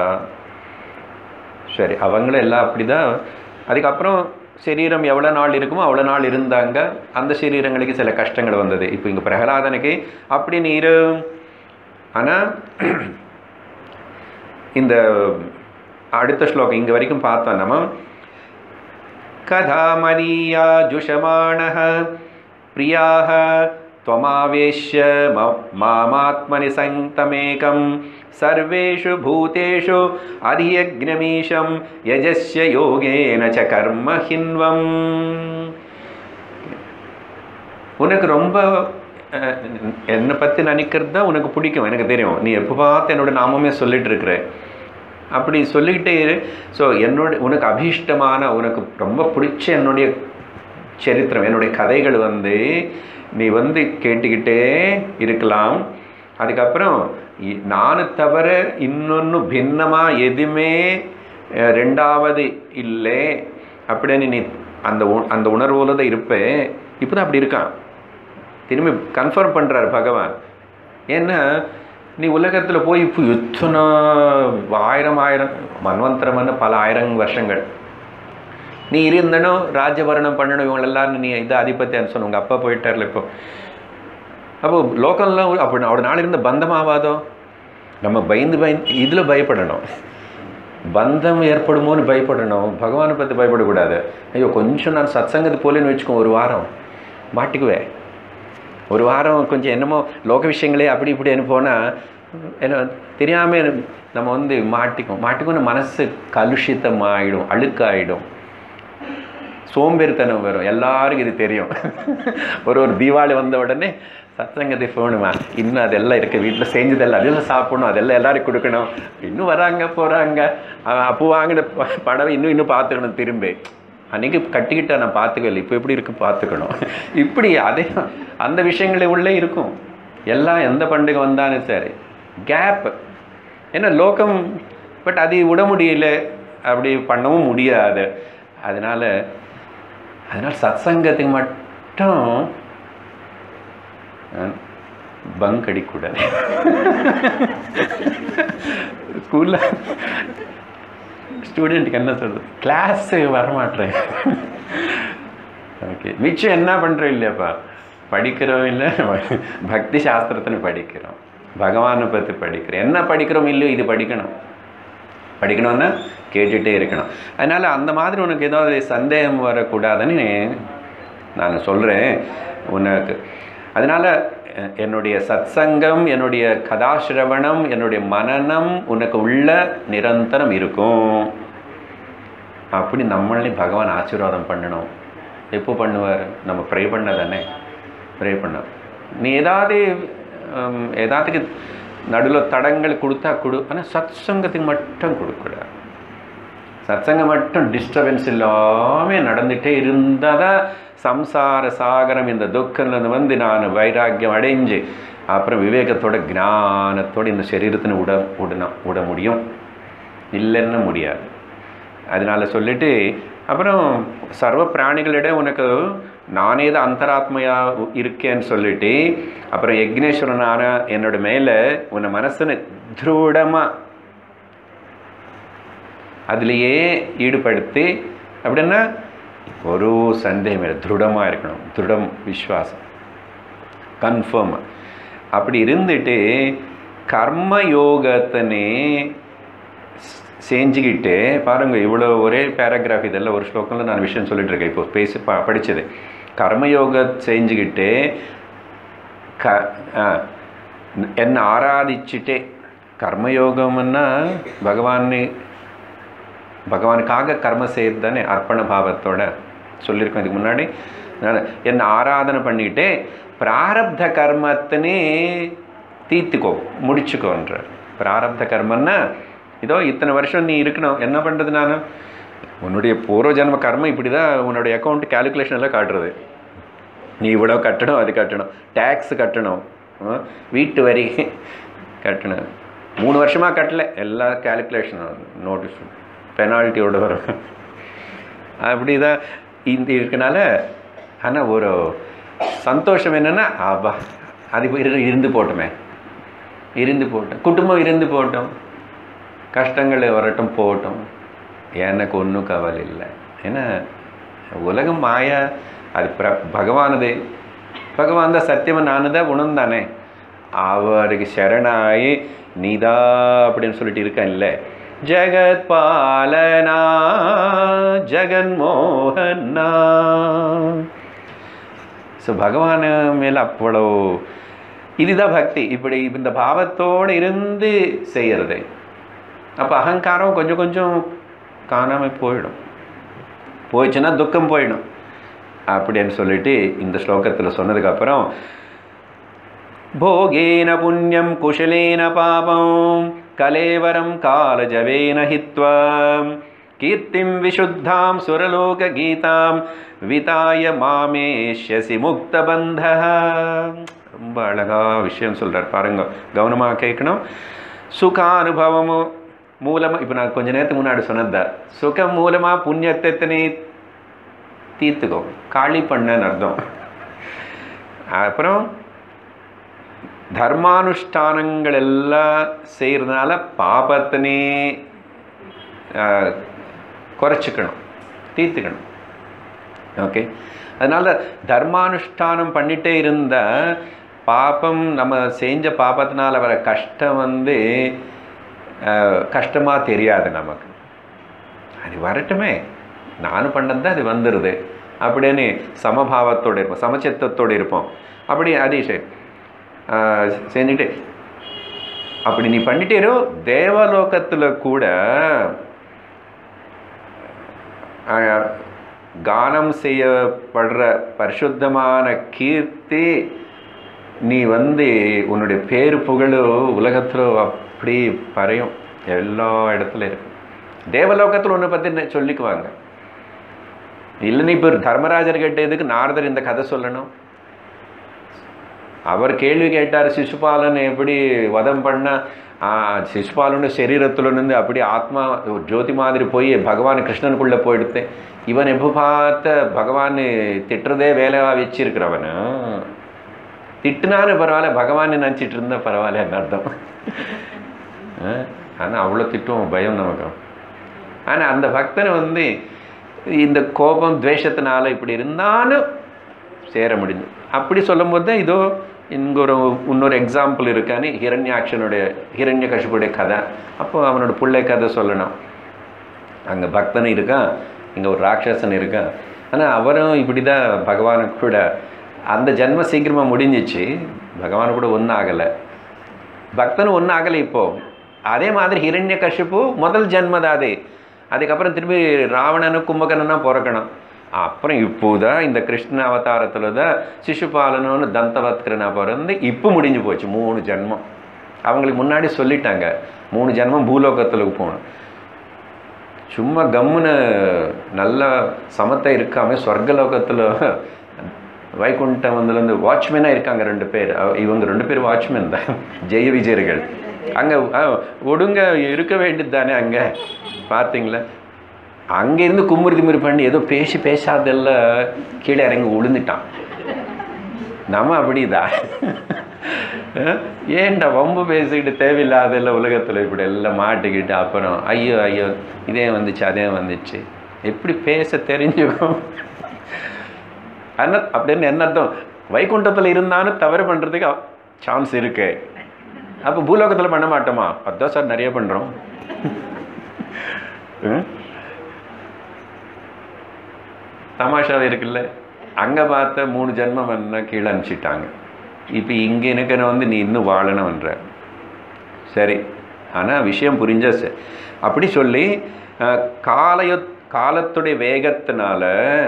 Speaker 1: சரி அவங்களும் எல்லாம் அப்படி தான் அதுக்கப்புறம் சரீரம் எவ்வளோ நாள் இருக்குமோ அவ்வளோ நாள் இருந்தாங்க அந்த சரீரங்களுக்கு சில கஷ்டங்கள் வந்தது இப்போ இங்கே பிரகலாதனுக்கு அப்படி நீர் ஆனால் இந்த அடுத்த ஸ்லோகம் இங்கே வரைக்கும் பார்த்தோம் நம்ம கதாமதீயா ஜுஷமாணः பிரியாः त्वमावेश्य म- मामात्मनि सङ्क्तमेकं सर्वेषु भूतेषु अधियज्ञमीशं यजस्य योगेन च कर्म हिन्वम् உனக்கு ரொம்ப அஹ், என்னை பற்றி நினைக்கிறது தான் உனக்கு பிடிக்கும் எனக்கு தெரியும் நீ எப்போ பார்த்து என்னோட நாமமே சொல்லிட்டு இருக்கிற அப்படி சொல்லிக்கிட்டே இரு ஸோ என்னோட உனக்கு அபீஷ்டமான உனக்கு ரொம்ப பிடிச்ச என்னுடைய சரித்திரம் என்னுடைய கதைகள் வந்து நீ வந்து கேட்டுக்கிட்டே இருக்கலாம் அதுக்கப்புறம் இ- நானு தவிர இன்னொன்று பின்னமாக எதுவுமே அஹ், ரெண்டாவது இல்லை அப்படின்னு நீ அந்த உ- அந்த உணர்வோடு தான் இருப்ப இப்போ தான் அப்படி இருக்கான் திரும்பி கன்ஃபார்ம் பண்ணுறாரு பகவான் ஏன்னா நீ உலகத்தில் போய் இப்போ எத்தனை ஆயிரம் ஆயிரம் மன்வந்தரமான பல ஆயிரம் வருஷங்கள் நீ இருந்தனும் ராஜபரணம் பண்ணணும் இவங்க எல்லாரும் நீ இது அதிபத்தியான்னு சொன்ன உங்கள் அப்பா போயிட்டார்ல இப்போ அப்போ லோக்கல்லாம் அப்போ அவட நாள் இருந்த பந்தமாவாதோ நம்ம பயந்து பயந்து இதில் பயப்படணும் பந்தம் ஏற்படுமோன்னு பயப்படணும் பகவானை பற்றி பயப்படக்கூடாது ஐயோ கொஞ்சம் நான் சத்சங்கத்து போலேன்னு வச்சுக்கோ ஒரு வாரம் மாட்டிக்குவேன் ஒரு வாரம் கொஞ்சம் என்னமோ லோக விஷயங்களே அப்படி இப்படின்னு போனால் என்ன தெரியாமல் நம்ம வந்து மாட்டிக்கும் மாட்டிக்கோன்னு மனசு கலுஷித்தம் ஆகிடும் அழுக்காயிடும் சோம்பேறித்தனம் வரும் எல்லாருக்கும் இது தெரியும் ஒரு ஒரு தீபாவளி வந்த உடனே சத்சங்கத்தை போகணுமா இன்னும் அதெல்லாம் இருக்கு வீட்டில் செஞ்சதெல்லாம் அதெல்லாம் சாப்பிடணும் அதெல்லாம் எல்லாரும் கொடுக்கணும் இன்னும் வராங்க போகிறாங்க அப்போ வாங்கின ப- படம் இன்னும் இன்னும் பார்த்துக்கணும் திரும்பி அன்றைக்கி கட்டிக்கிட்டா நான் பார்த்துக்கல இப்போ எப்படி இருக்கு பார்த்துக்கணும் இப்படி அதே அந்த விஷயங்களே உள்ளே இருக்கும் எல்லாம் எந்த பண்டிகை வந்தாலும் சரி கேப் ஏன்னா லோகம் பட் அது விட முடியல அப்படி பண்ணவும் முடியாது அதனால் அதனால் சத்சங்கத்துக்கு மட்டும் பங்க் அடிக்கூடாது ஸ்கூலில் ஸ்டூடெண்ட்டுக்கு என்ன சொல்கிறது கிளாஸு வரமாட்டேன் ஓகே மிச்சம் என்ன பண்ணுறோம் இல்லையாப்பா படிக்கிறோம் இல்லை பக்தி சாஸ்திரத்தை படிக்கிறோம் பகவானை பற்றி படிக்கிறோம் என்ன படிக்கிறோம் இல்லையோ இது படிக்கணும் படிக்கணும்னா கேட்டுகிட்டே இருக்கணும் அதனால் அந்த மாதிரி உனக்கு ஏதாவது சந்தேகம் வரக்கூடாதுன்னு நான் சொல்கிறேன் உனக்கு அதனால் அஹ், என்னுடைய சத்சங்கம் என்னுடைய கதாசிரவணம் என்னுடைய மனநம் உனக்கு உள்ள நிரந்தரம் இருக்கும் அப்படி நம்மளே பகவான் ஆசீர்வாதம் பண்ணணும் எப்போ பண்ணுவார் நம்ம ப்ரே பண்ண தானே ப்ரே பண்ண நீ ஏதாவது ஹம், ஏதாவதுக்கு நடுவில் தடங்கள் கொடுத்தா கொடு ஆனால் சத்சங்கத்துக்கு மட்டும் கொடுக்கூடாது சத்சங்கம் மட்டும் டிஸ்டர்பன்ஸ் இல்லாமல் நடந்துகிட்டே இருந்தால் தான் சம்சார சாகரம் இந்த துக்கம்லேருந்து வந்து நான் வைராக்கியம் அடைஞ்சு அப்புறம் விவேகத்தோட ஞானத்தோட இந்த சரீரத்தினை விட விடணும் விட முடியும் இல்லைன்னு முடியாது அதனால சொல்லிட்டு அப்புறம் சர்வ பிராணிகளிடம் உனக்கு நானே தான் அந்தராத்மையா இருக்கேன்னு சொல்லிட்டு அப்புறம் யக்னேஸ்வரனான என்னோட மேலே உன்னை மனசுன்னு திருடமாக அதுலேயே ஈடுபடுத்தி அப்படின்னா ஒரு சந்தேகம் இல்லை திருடமாக இருக்கணும் திருடம் விஸ்வாசம் கன்ஃபார்ம் அப்படி இருந்துட்டு கர்ம யோகத்தினே செஞ்சுக்கிட்டு பாருங்க இவ்வளோ ஒரே பேராகிராஃப் இதெல்லாம் ஒரு ஸ்லோகம்ல நான் விஷயம் சொல்லிட்டு இருக்கேன் இப்போ பேசி ப படித்தது கர்மயோக செஞ்சுக்கிட்டு க ஆ, என்னை ஆராதிச்சுட்டே கர்மயோகம்னா பகவானை பகவானுக்காக கர்ம செய்யறது தானே அர்ப்பண பாவத்தோட சொல்லியிருக்கோம் இதுக்கு முன்னாடி அதனால் என்னை ஆராதனை பண்ணிக்கிட்டே பிராரப்த கர்மத்தினே தீர்த்துக்கோ முடிச்சுக்கோன்றார் பிராரப்த கர்மன்னா இதோ இத்தனை வருஷம் நீ இருக்கணும் என்ன பண்ணுறது நான் உன்னுடைய பூர்வ ஜென்ம கர்மம் இப்படி தான் உன்னுடைய அக்கௌண்ட் கேல்குலேஷன் எல்லாம் காட்டுறது நீ இவ்வளோ கட்டணும் அது கட்டணும் டேக்ஸ் கட்டணும் ஆ, வீட்டு வரி கட்டணும் மூணு வருஷமாக கட்டல எல்லா கேல்குலேஷனும் நோட்டீஸ் பெனால்ட்டியோட வரும் அப்படி தான் இந்த இருக்கனால ஆனால் ஒரு சந்தோஷம் என்னென்னா ஆபா அது இப்ப இரு இருந்து போட்டுமே இருந்து போட்டோம் குடும்பம் இருந்து போட்டோம் கஷ்டங்கள் வரட்டும் போகட்டும் எனக்கு ஒன்றும் கவலை இல்லை ஏன்னா உலகம் மாயா அது பிர பகவானது பகவான் தான் சத்தியமாக நான் தான் உணர்ந்தானே அவருக்கு சரணாயி நீதா அப்படின்னு சொல்லிட்டு இருக்கேன் இல்லை ஜெகத் பாலனா ஜெகன்மோகனா ஸோ பகவான் மேலே அவ்வளோ இதுதான் பக்தி இப்படி இந்த பாவத்தோடு இருந்து செய்யறது அப்போ அகங்காரம் கொஞ்சம் கொஞ்சம் காணாமல் போயிடும் போயிடுச்சுன்னா துக்கம் போயிடும் அப்படின்னு சொல்லிட்டு இந்த ஸ்லோகத்தில் சொன்னதுக்கப்புறம் भोगेन पुण्यं कुशलेन पापं कलेवरं कालजवेन हित्वा कीर्तिं विशुद्धां सुरलोकगीतां विताय मामेष्यसि मुक्तबन्धः ரொம்ப அழகாக விஷயம் சொல்கிறார் பாருங்க கவனமாக கேட்கணும் சுக அனுபவமும் மூலமாக இப்போ நான் கொஞ்ச நேரத்துக்கு முன்னாடி சொன்னதுதான் சுகம் மூலமாக புண்ணியத்தை நீ தீர்த்துக்கோ காளி பண்ணன்னு அர்த்தம் அப்புறம் தர்மானுஷ்டானங்கள் எல்லாம் செய்கிறதுனால பாபத்தினே குறைச்சிக்கணும் தீர்த்துக்கணும் ஓகே அதனால் தர்மானுஷ்டானம் பண்ணிட்டே இருந்த பாபம் நம்ம செஞ்ச பாபத்தினால வர கஷ்டம் வந்து கஷ்டமாக தெரியாது நமக்கு அது வரட்டுமே நானும் பண்ணது தான் அது வந்துடுது அப்படின்னு சமபாவத்தோடு இருப்போம் சமச்சித்தத்தோடு இருப்போம் அப்படி அதே சரி செஞ்சுக்கிட்டு அப்படி நீ பண்ணிட்டேரோ தேவலோகத்தில் கூட கானம் செய்யப்படுற பரிசுத்தமான கீர்த்தி நீ வந்து உன்னுடைய பேரு புகழோ உலகத்தில் அப்படி பறையும் எல்லா இடத்துல இருக்கும் தேவலோகத்தில் ஒன்று பற்றி சொல்லிக்குவாங்க இல்லைன்னு இப்போ தர்மராஜர் கேட்ட எதுக்கு நாரதர் இந்த கதை சொல்லணும் அவர் கேள்வி கேட்டார் சிசுபாலன் எப்படி வதம் பண்ண சிசுபாலனு சரீரத்தில் இருந்து அப்படி ஆத்மா ஜோதி மாதிரி போய் பகவான் கிருஷ்ணனுக்குள்ளே போயிடுத்து இவன் எப்போ பார்த்த பகவான் திட்டுறதே வேலையாக வச்சிருக்கிறவனு திட்டுனான்னு பரவாயில்ல பகவான் நினச்சிட்டு இருந்தா பரவாயில்ல என்ன அர்த்தம் ஆனால் அவ்வளோ திட்டம் பயம் நமக்கு ஆனால் அந்த பக்தனை வந்து இந்த கோபம் துவேஷத்தினால இப்படி இருந்தாலும் சேர முடிஞ்சு அப்படி சொல்லும்போது தான் இதோ இங்கே ஒரு இன்னொரு எக்ஸாம்பிள் இருக்கான்னு ஹிரண்யாட்சனுடைய ஹிரண்ய கஷிப்புடைய கதை அப்போ அவனோட பிள்ளை கதை சொல்லணும் அங்கே பக்தன் இருக்கான் இங்கே ஒரு ராட்சசன் இருக்கான் ஆனால் அவரும் இப்படி தான் பகவானுக்கு கூட அந்த ஜென்ம சீக்கிரமாக முடிஞ்சிச்சு பகவானு கூட ஒன்றும் ஆகலை பக்தனும் ஒன்றும் ஆகலை இப்போது அதே மாதிரி ஹிரண்ய கஷிப்பு முதல் ஜென்மதான் அதே அதுக்கப்புறம் திரும்பி ராவணனும் கும்பகர்ணனா பிறக்கணும் அப்புறம் இப்போ தான் இந்த கிருஷ்ண அவதாரத்தில் தான் சிசுபாலனோன்னு தந்தவத்கரனா பிறந்து இப்போ முடிஞ்சு போச்சு மூணு ஜென்மம் அவங்களுக்கு முன்னாடி சொல்லிட்டாங்க மூணு ஜென்மம் பூலோகத்தில் போகணும் சும்மா கம்முன்னு நல்ல சமத்தை இருக்காம சொர்க்கலோகத்தில் வைகுண்டம் வந்துலேருந்து வாட்ச்மேனாக இருக்காங்க ரெண்டு பேர் இவங்க ரெண்டு பேர் வாட்ச்மேன் தான் ஜெய விஜயர்கள் அங்கே ஒடுங்க இருக்க வேண்டியது தானே அங்கே பார்த்தீங்களா அங்கேருந்து கும்புறு திமுறு பண்ணி ஏதோ பேசி பேசாதெல்லாம் கீழே இறங்கி விழுந்துட்டான் நம்ம அப்படிதான் ஏன்டா வம்பு பேசிக்கிட்டு தேவையில்லாதெல்லாம் உலகத்தில் இப்படி எல்லாம் மாட்டிக்கிட்டு அப்புறம் ஐயோ ஐயோ இதே வந்துச்சு அதே வந்துச்சு எப்படி பேச தெரிஞ்சுக்கும் அண்ணா அப்படின்னு என்ன அர்த்தம் வைகுண்டத்தில் இருந்தாலும் தவறு பண்ணுறதுக்கு சான்ஸ் இருக்கு அப்போ பூலோகத்தில் பண்ண மாட்டோமா அதான் சார் நிறைய பண்ணுறோம் தமாஷாவே இருக்குல்ல அங்கே பார்த்த மூணு ஜென்மம் என்ன கீழே அனுப்பிச்சிட்டாங்க இப்போ இங்கே எனக்கு வந்து நீ இன்னும் வாழணும்ன்ற சரி ஆனால் விஷயம் புரிஞ்ச அப்படி சொல்லி காலைய காலத்துடைய வேகத்தினால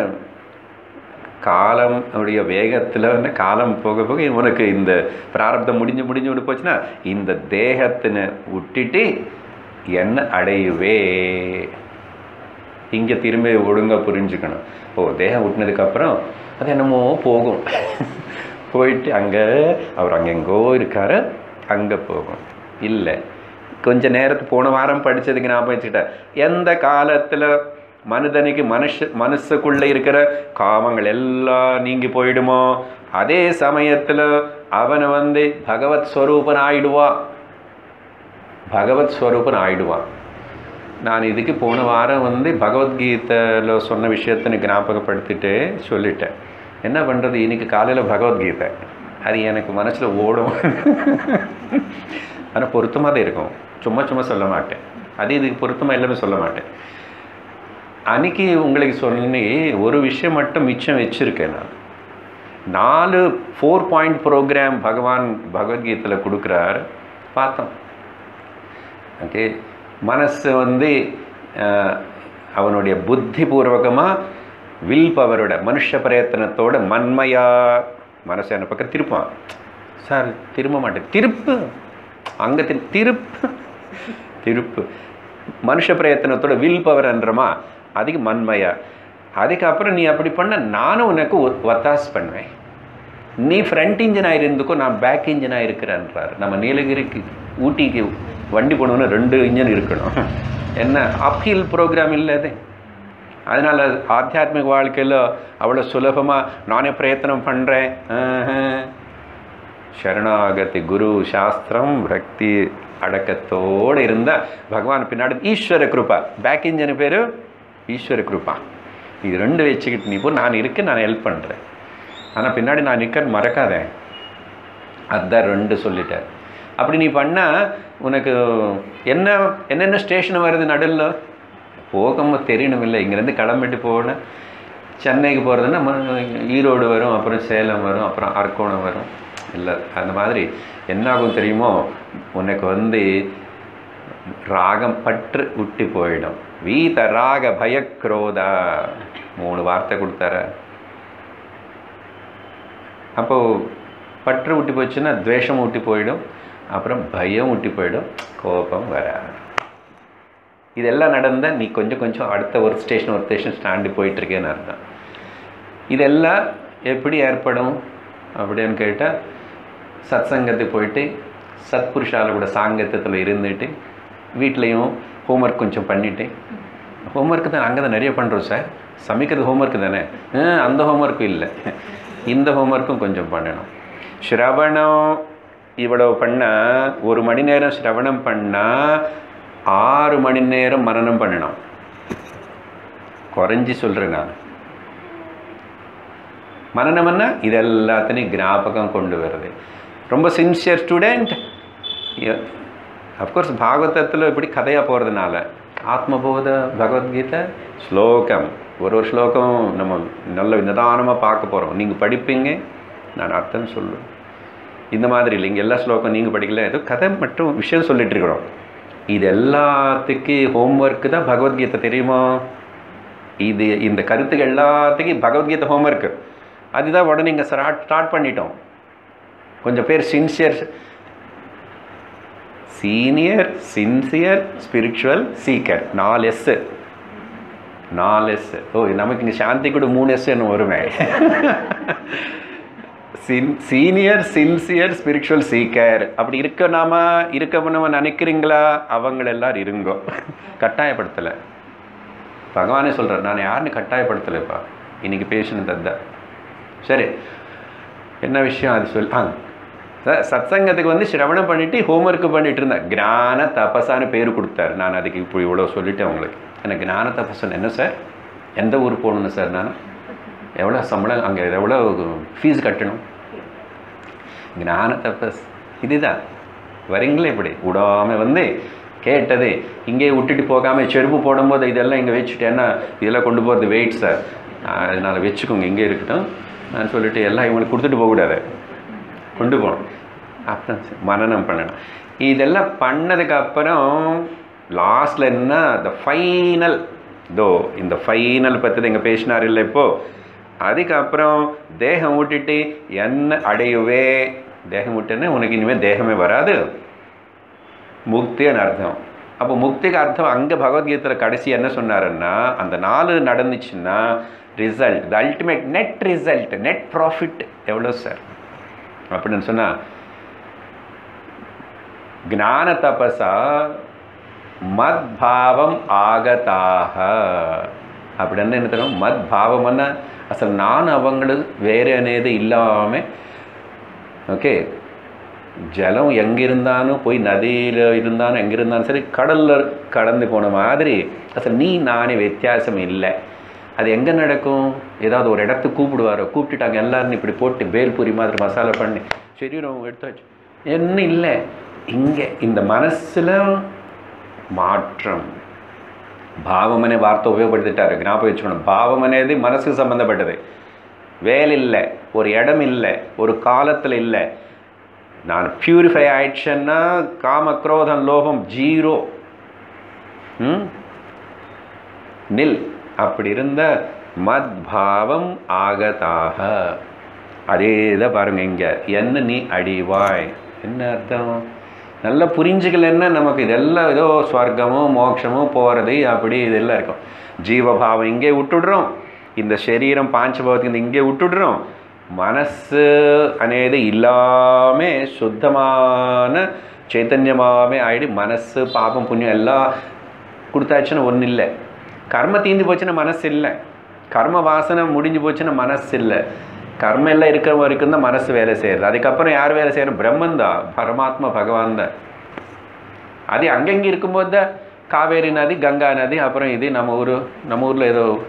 Speaker 1: காலம் உடைய வேகத்தில் வந்து காலம் போக போக உனக்கு இந்த பிராரப்தம் முடிஞ்சு முடிஞ்சு விட்டு போச்சுன்னா இந்த தேகத்தினை விட்டுட்டு என்ன அடையவே இங்கே திரும்பி ஒழுங்காக புரிஞ்சுக்கணும் ஓ தேகம் விட்டினதுக்கப்புறம் அது என்னமோ போகும் போயிட்டு அங்கே அவர் அங்கெங்கோ இருக்காரு அங்கே போகும் இல்லை கொஞ்ச நேரத்துக்கு போன வாரம் படித்ததுக்கு ஞாபகம் வச்சுக்கிட்டேன் எந்த காலத்தில் மனிதனுக்கு மனுஷ மனசுக்குள்ளே இருக்கிற காமங்கள் எல்லாம் நீங்கி போயிடுமோ அதே சமயத்தில் அவனை வந்து பகவத் ஸ்வரூபன் ஆயிடுவான் பகவத் ஸ்வரூபன் ஆயிடுவான் நான் இதுக்கு போன வாரம் வந்து பகவத்கீதையில் சொன்ன விஷயத்தை எனக்கு ஞாபகப்படுத்திட்டு சொல்லிட்டேன் என்ன பண்ணுறது இன்னைக்கு காலையில் பகவத்கீதை அது எனக்கு மனசில் ஓடும் ஆனால் பொருத்தமாக தான் இருக்கும் சும்மா சும்மா சொல்ல மாட்டேன் அது இதுக்கு பொருத்தமாக எல்லாமே சொல்ல மாட்டேன் அன்னைக்கு உங்களுக்கு சொல்லி ஒரு விஷயம் மட்டும் மிச்சம் வச்சுருக்கேன் நான் நாலு ஃபோர் பாயிண்ட் ப்ரோக்ராம் பகவான் பகவத்கீதையில் கொடுக்குறார் பார்த்தோம் ஓகே மனசு வந்து அவனுடைய புத்தி பூர்வகமாக வில் பவரோட மனுஷ பிரயத்தனத்தோட மண்மையா மனசை என்ன பக்கம் திருப்பான் சார் திரும்ப மாட்டேன் திருப்பு அங்கே திரு திருப்பு திருப்பு மனுஷ பிரயத்தனத்தோட வில் பவர்ன்றமா அதுக்கு மண்மையா அதுக்கப்புறம் நீ அப்படி பண்ண நானும் உனக்கு ஒத்தாஸ் பண்ணுவேன் நீ ஃப்ரண்ட் இன்ஜினாக இருந்துக்கோ நான் பேக் இன்ஜினாக இருக்கிறேன்றார் நம்ம நீலகிரிக்கு ஊட்டிக்கு வண்டி போகணுன்னு ரெண்டு இன்ஜின் இருக்கணும் என்ன அப்ஹில் ப்ரோக்ராம் இல்லை அது அதனால் ஆத்தியாத்மிக வாழ்க்கையில் அவ்வளோ சுலபமாக நானே பிரயத்தனம் பண்ணுறேன் சரணாகதி குரு சாஸ்திரம் பக்தி அடக்கத்தோடு இருந்தால் பகவான் பின்னாடி ஈஸ்வர கிருப்பா பேக் இன்ஜின் பேர் ஈஸ்வர கிருப்பா இது ரெண்டு வச்சுக்கிட்டு நீ போ நான் இருக்கேன் நான் ஹெல்ப் பண்ணுறேன் ஆனால் பின்னாடி நான் நிற்கிறது மறக்காதே அதுதான் ரெண்டு சொல்லிட்டேன் அப்படி நீ பண்ணால் உனக்கு என்ன என்னென்ன ஸ்டேஷன் வருது நடுவில் போகும்போது தெரியணும் இல்லை இங்கேருந்து கிளம்பிட்டு போகணும் சென்னைக்கு போகிறதுன்னா ம- ஈரோடு வரும் அப்புறம் சேலம் வரும் அப்புறம் அரக்கோணம் வரும் இல்லை அந்த மாதிரி என்ன ஆகும் தெரியுமோ உனக்கு வந்து ராகம் பற்று விட்டு போயிடும் வீத ராக பயக்ரோதா மூணு வார்த்தை கொடுத்தார அப்போது பற்று விட்டு போச்சுன்னா துவேஷம் விட்டு போயிடும் அப்புறம் பயம் விட்டு போயிடும் கோபம் வராது இதெல்லாம் நடந்தால் நீ கொஞ்சம் கொஞ்சம் அடுத்த ஒரு ஸ்டேஷன் ஒரு ஸ்டேஷன் ஸ்டாண்டு போயிட்டுருக்கேன்னு அர்த்தம் இதெல்லாம் எப்படி ஏற்படும் அப்படின்னு கேட்டால் சத்சங்கத்துக்கு போயிட்டு சத்புருஷால கூட சாங்கத்தத்தில் இருந்துட்டு வீட்லேயும் ஹோம்ஒர்க் கொஞ்சம் பண்ணிவிட்டு ஹோம்ஒர்க்கு தான் அங்கே தான் நிறைய பண்ணுறோம் சார் சமைக்கிறது ஹோம்ஒர்க்கு தானே ஆ, அந்த ஹோம்ஒர்க்கும் இல்லை இந்த ஹோம்ஒர்க்கும் கொஞ்சம் பண்ணணும் ஸ்ரவணம் இவ்வளவு பண்ணால் ஒரு மணி நேரம் ஸ்ரவணம் பண்ணால் ஆறு மணி நேரம் மனனம் பண்ணணும் குறைஞ்சி சொல்கிறேன் நான் மனநம்னா இது எல்லாத்தையும் ஞாபகம் கொண்டு வருது ரொம்ப சின்சியர் ஸ்டூடெண்ட் அஃப்கோர்ஸ் பாகவதத்தில் இப்படி கதையாக போகிறதுனால ஆத்மபோத பகவத்கீதை ஸ்லோகம் ஒரு ஒரு ஸ்லோகம் நம்ம நல்ல நிதானமாக பார்க்க போகிறோம் நீங்கள் படிப்பீங்க நான் அர்த்தம் சொல்லுவேன் இந்த மாதிரி இல்லை இங்கே எல்லா ஸ்லோகம் நீங்கள் படிக்கல ஏதோ கதை மட்டும் விஷயம் சொல்லிட்டு இருக்கிறோம் இது எல்லாத்துக்கு ஹோம்ஒர்க்கு தான் பகவத்கீதை தெரியுமா இது இந்த கருத்துக்கு எல்லாத்துக்கும் பகவத்கீதை ஹோம்ஒர்க்கு அதுதான் உடனே இங்கே ஸ்டார்ட் ஸ்டார்ட் பண்ணிட்டோம் கொஞ்சம் பேர் sincere senior sincere spiritual seeker நாலு எஸ் நாலு எஸ் ஓ நமக்கு இங்கே சாந்தி கூட மூணு எஸ் என்ன வருமே sin senior sincere spiritual seeker அப்படி இருக்க நாம இருக்க நம்ம நினைக்கிறீங்களா அவங்கள எல்லாரும் இருங்கோ கட்டாயப்படுத்தலை பகவானே சொல்கிறார் நான் யாருன்னு கட்டாயப்படுத்தலைப்பா இன்னைக்கு பேசினது அதுதான் சரி என்ன விஷயம் அது சொல் ஆ ச- சத்சங்கத்துக்கு வந்து சிரவணம் பண்ணிட்டு ஹோம்ஒர்க் பண்ணிட்டு இருந்தேன் ஞான தபஸான்னு பேர் கொடுத்தாரு நான் அதுக்கு இப்போ இவ்வளோ சொல்லிட்டேன் உங்களுக்கு எனக்கு ஞான தபஸ்ன்னு என்ன சார் எந்த ஊர் போகணுன்னு சார் நான் எவ்வளோ சம்பளம் அங்கே எவ்வளோ ஃபீஸ் கட்டணும் ஞான தபஸ் இதுதான் வரீங்களே இப்படி விடாமல் வந்து கேட்டது இங்கே விட்டுட்டு போகாமல் செருப்பு போடும்போது இதெல்லாம் இங்கே வச்சுட்டேன்னா இதெல்லாம் கொண்டு போகிறது வெயிட் சார் அதனால் வச்சுக்கோங்க இங்கே இருக்கட்டும் நான் சொல்லிட்டு எல்லாம் இவங்களுக்கு கொடுத்துட்டு போகக்கூடாது கொண்டு போகணும் அப்புறம் சரி, மனனம் பண்ணணும் இதெல்லாம் பண்ணதுக்கு அப்புறம் லாஸ்ட்ல என்ன த ஃபைனல் தோ இந்த ஃபைனல் பற்றி இங்கே பேசினார் இல்லை இப்போ அதுக்கப்புறம் தேகம் விட்டுட்டு என்ன அடையவே தேகம் விட்டுன்னா உனக்கு இனிமேல் தேகமே வராது முக்தின்னு அர்த்தம் அப்போ முக்திக்கு அர்த்தம் அங்கே பகவத்கீதையில் கடைசி என்ன சொன்னாருன்னா அந்த நாலு நடந்துச்சுன்னா result the ultimate net result net profit எவ்வளோ சார் அப்படின்னு சொன்னால் ஞான தபசா மத்பாவம் ஆகதாக அப்படின்னு என்ன தெரியும் மத் பாவம்னா అసలు நான் அவங்களு వేరే అనేది இல்லாமல் ஓகே ஜலம் எங்கே இருந்தாலும் போய் நதியில் இருந்தாலும் எங்கே இருந்தாலும் சரி கடலில் கடந்து போன மாதிரி அசல் நீ நானே வித்தியாசம் இல்லை அது எங்கே நடக்கும் ஏதாவது ஒரு இடத்துக்கு கூப்பிடுவாரோ கூப்பிட்டுட்டாங்க எல்லாரும் இப்படி போட்டு பேல்பூரி மாதிரி மசாலா பண்ணி சரீரம் எடுத்து வச்சு என்ன இல்லை இங்கே இந்த மனசில் మాత్రం భావం అనే వార్త ఉపయోగపడుతుంటారు జ్ఞాపకం வச்சுக்கணும் பாவம் అనేది மனசுக்கு சம்மந்தப்பட்டது வேலை இல்லை ஒரு இடம் இல்லை ஒரு காலத்தில் இல்லை நான் பியூரிஃபை ஆயிடுச்சேன்னா காம குரோதம் லோபம் ஜீரோ ம் நில் அப்படி இருந்த மத்பாவம் ஆகதாக அதே தான் பாருங்க இங்க என்ன நீ அடிவாய் என்ன அர்த்தம் நல்லா புரிஞ்சுக்கலன்னா நமக்கு இதெல்லாம் ஏதோ ஸ்வர்க்கமோ மோட்சமோ போகிறது அப்படி இதெல்லாம் இருக்கும் ஜீவபாவம் இங்கே விட்டுடுறோம் இந்த శరీరం పాంచభౌతిక இங்கே விட்டுடுறோம் మనస్సు అనేది ఇల్లామే శుద్ధமான చైతన్యమామే ఆయిడి మనస్సు పాపం పుణ్యం எல்லாம் கொடுத்தாச்சுன்னா ஒன்றும் இல்லை கர்ம தீந்து போச்சுன்னா மனசு இல்லை கர்ம வாசனை முடிஞ்சு போச்சுன்னா மனசு இல்லை கர்ம எல்லாம் இருக்கிற வரைக்கும் தான் மனசு வேலை செய்யுது அதுக்கப்புறம் யார் வேலை செய்யணும் பிரம்மன் தான் பரமாத்மா பகவான் தான் அது அங்கங்கே இருக்கும்போது தான் காவேரி நதி கங்கா நதி அப்புறம் இது நம்ம ஊர் நம்ம ஊரில் ஏதோ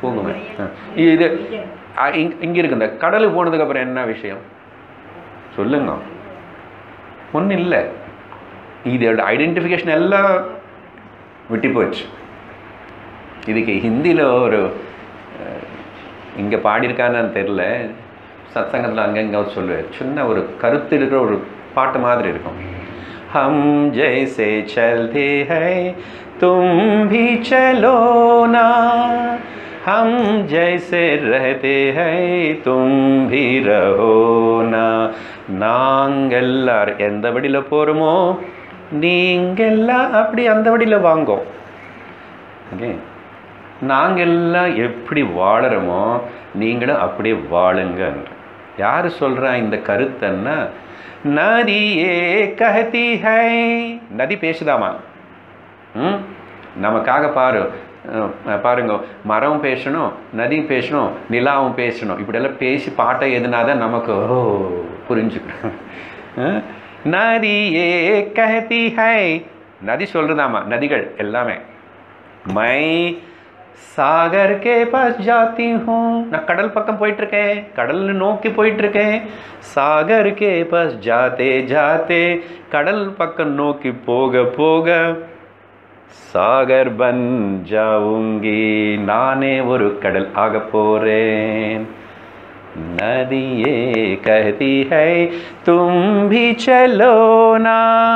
Speaker 1: போகுமே ஆ. இது ஆ, இங்க இங்க இருக்கு இந்த கடலுக்கு போனதுக்கு அப்புறம் என்ன விஷயம் சொல்லுங்க ஒன்றும் இல்லை இதோட ஐடென்டிஃபிகேஷன் எல்லாம் விட்டு போச்சு இதுக்கு ஹிந்தியில் ஒரு இங்கே பாடியிருக்கான்னு தெரில சத்சங்கத்தில் அங்கங்கே சொல்லுவேன் சின்ன ஒரு கருத்து இருக்கிற ஒரு பாட்டு மாதிரி இருக்கும் ஹம் ஜெய்சே சல்தே ஹை தும் भी चलो ना हम जैसे रहते हैं तुम भी रहो ना நாங்கெல்லார் எந்த வழியில் போகிறோமோ நீங்கெல்லாம் அப்படி அந்த வழியில் வாங்கோ ஓகே நாங்கெல்லாம் எப்படி வாழறோமோ நீங்களும் அப்படியே வாழுங்கன்ற யார் சொல்கிறா இந்த கருத்தன்னா நதியே கஹதி ஹை நதி பேசுதாமா ம் நமக்காக பாரு அஹ் பாருங்க மரம் பேசணும் நதியும் பேசணும் நிலாவும் பேசணும் இப்படியெல்லாம் பேசி பாட்டை எதுனாதான் நமக்கு ஓ புரிஞ்சுக்கணும் அஹ் நதியே கஹதி ஹை நதி சொல்றதாமா நதிகள் எல்லாமே மை சாகர் கே பாஸ் ஜாத்தி ஹூம் நான் கடல் பக்கம் போயிட்டு இருக்கேன் கடல் நோக்கி போயிட்டு இருக்கேன் சாகர் கே பாஸ் ஜாத்தே ஜாத்தே கடல் பக்கம் நோக்கி போக போக சாகர் பன் ஜாவுங்கி நானே ஒரு கடல் ஆக போறேன் நதியே கஹதி ஹை தும் भी चलो ना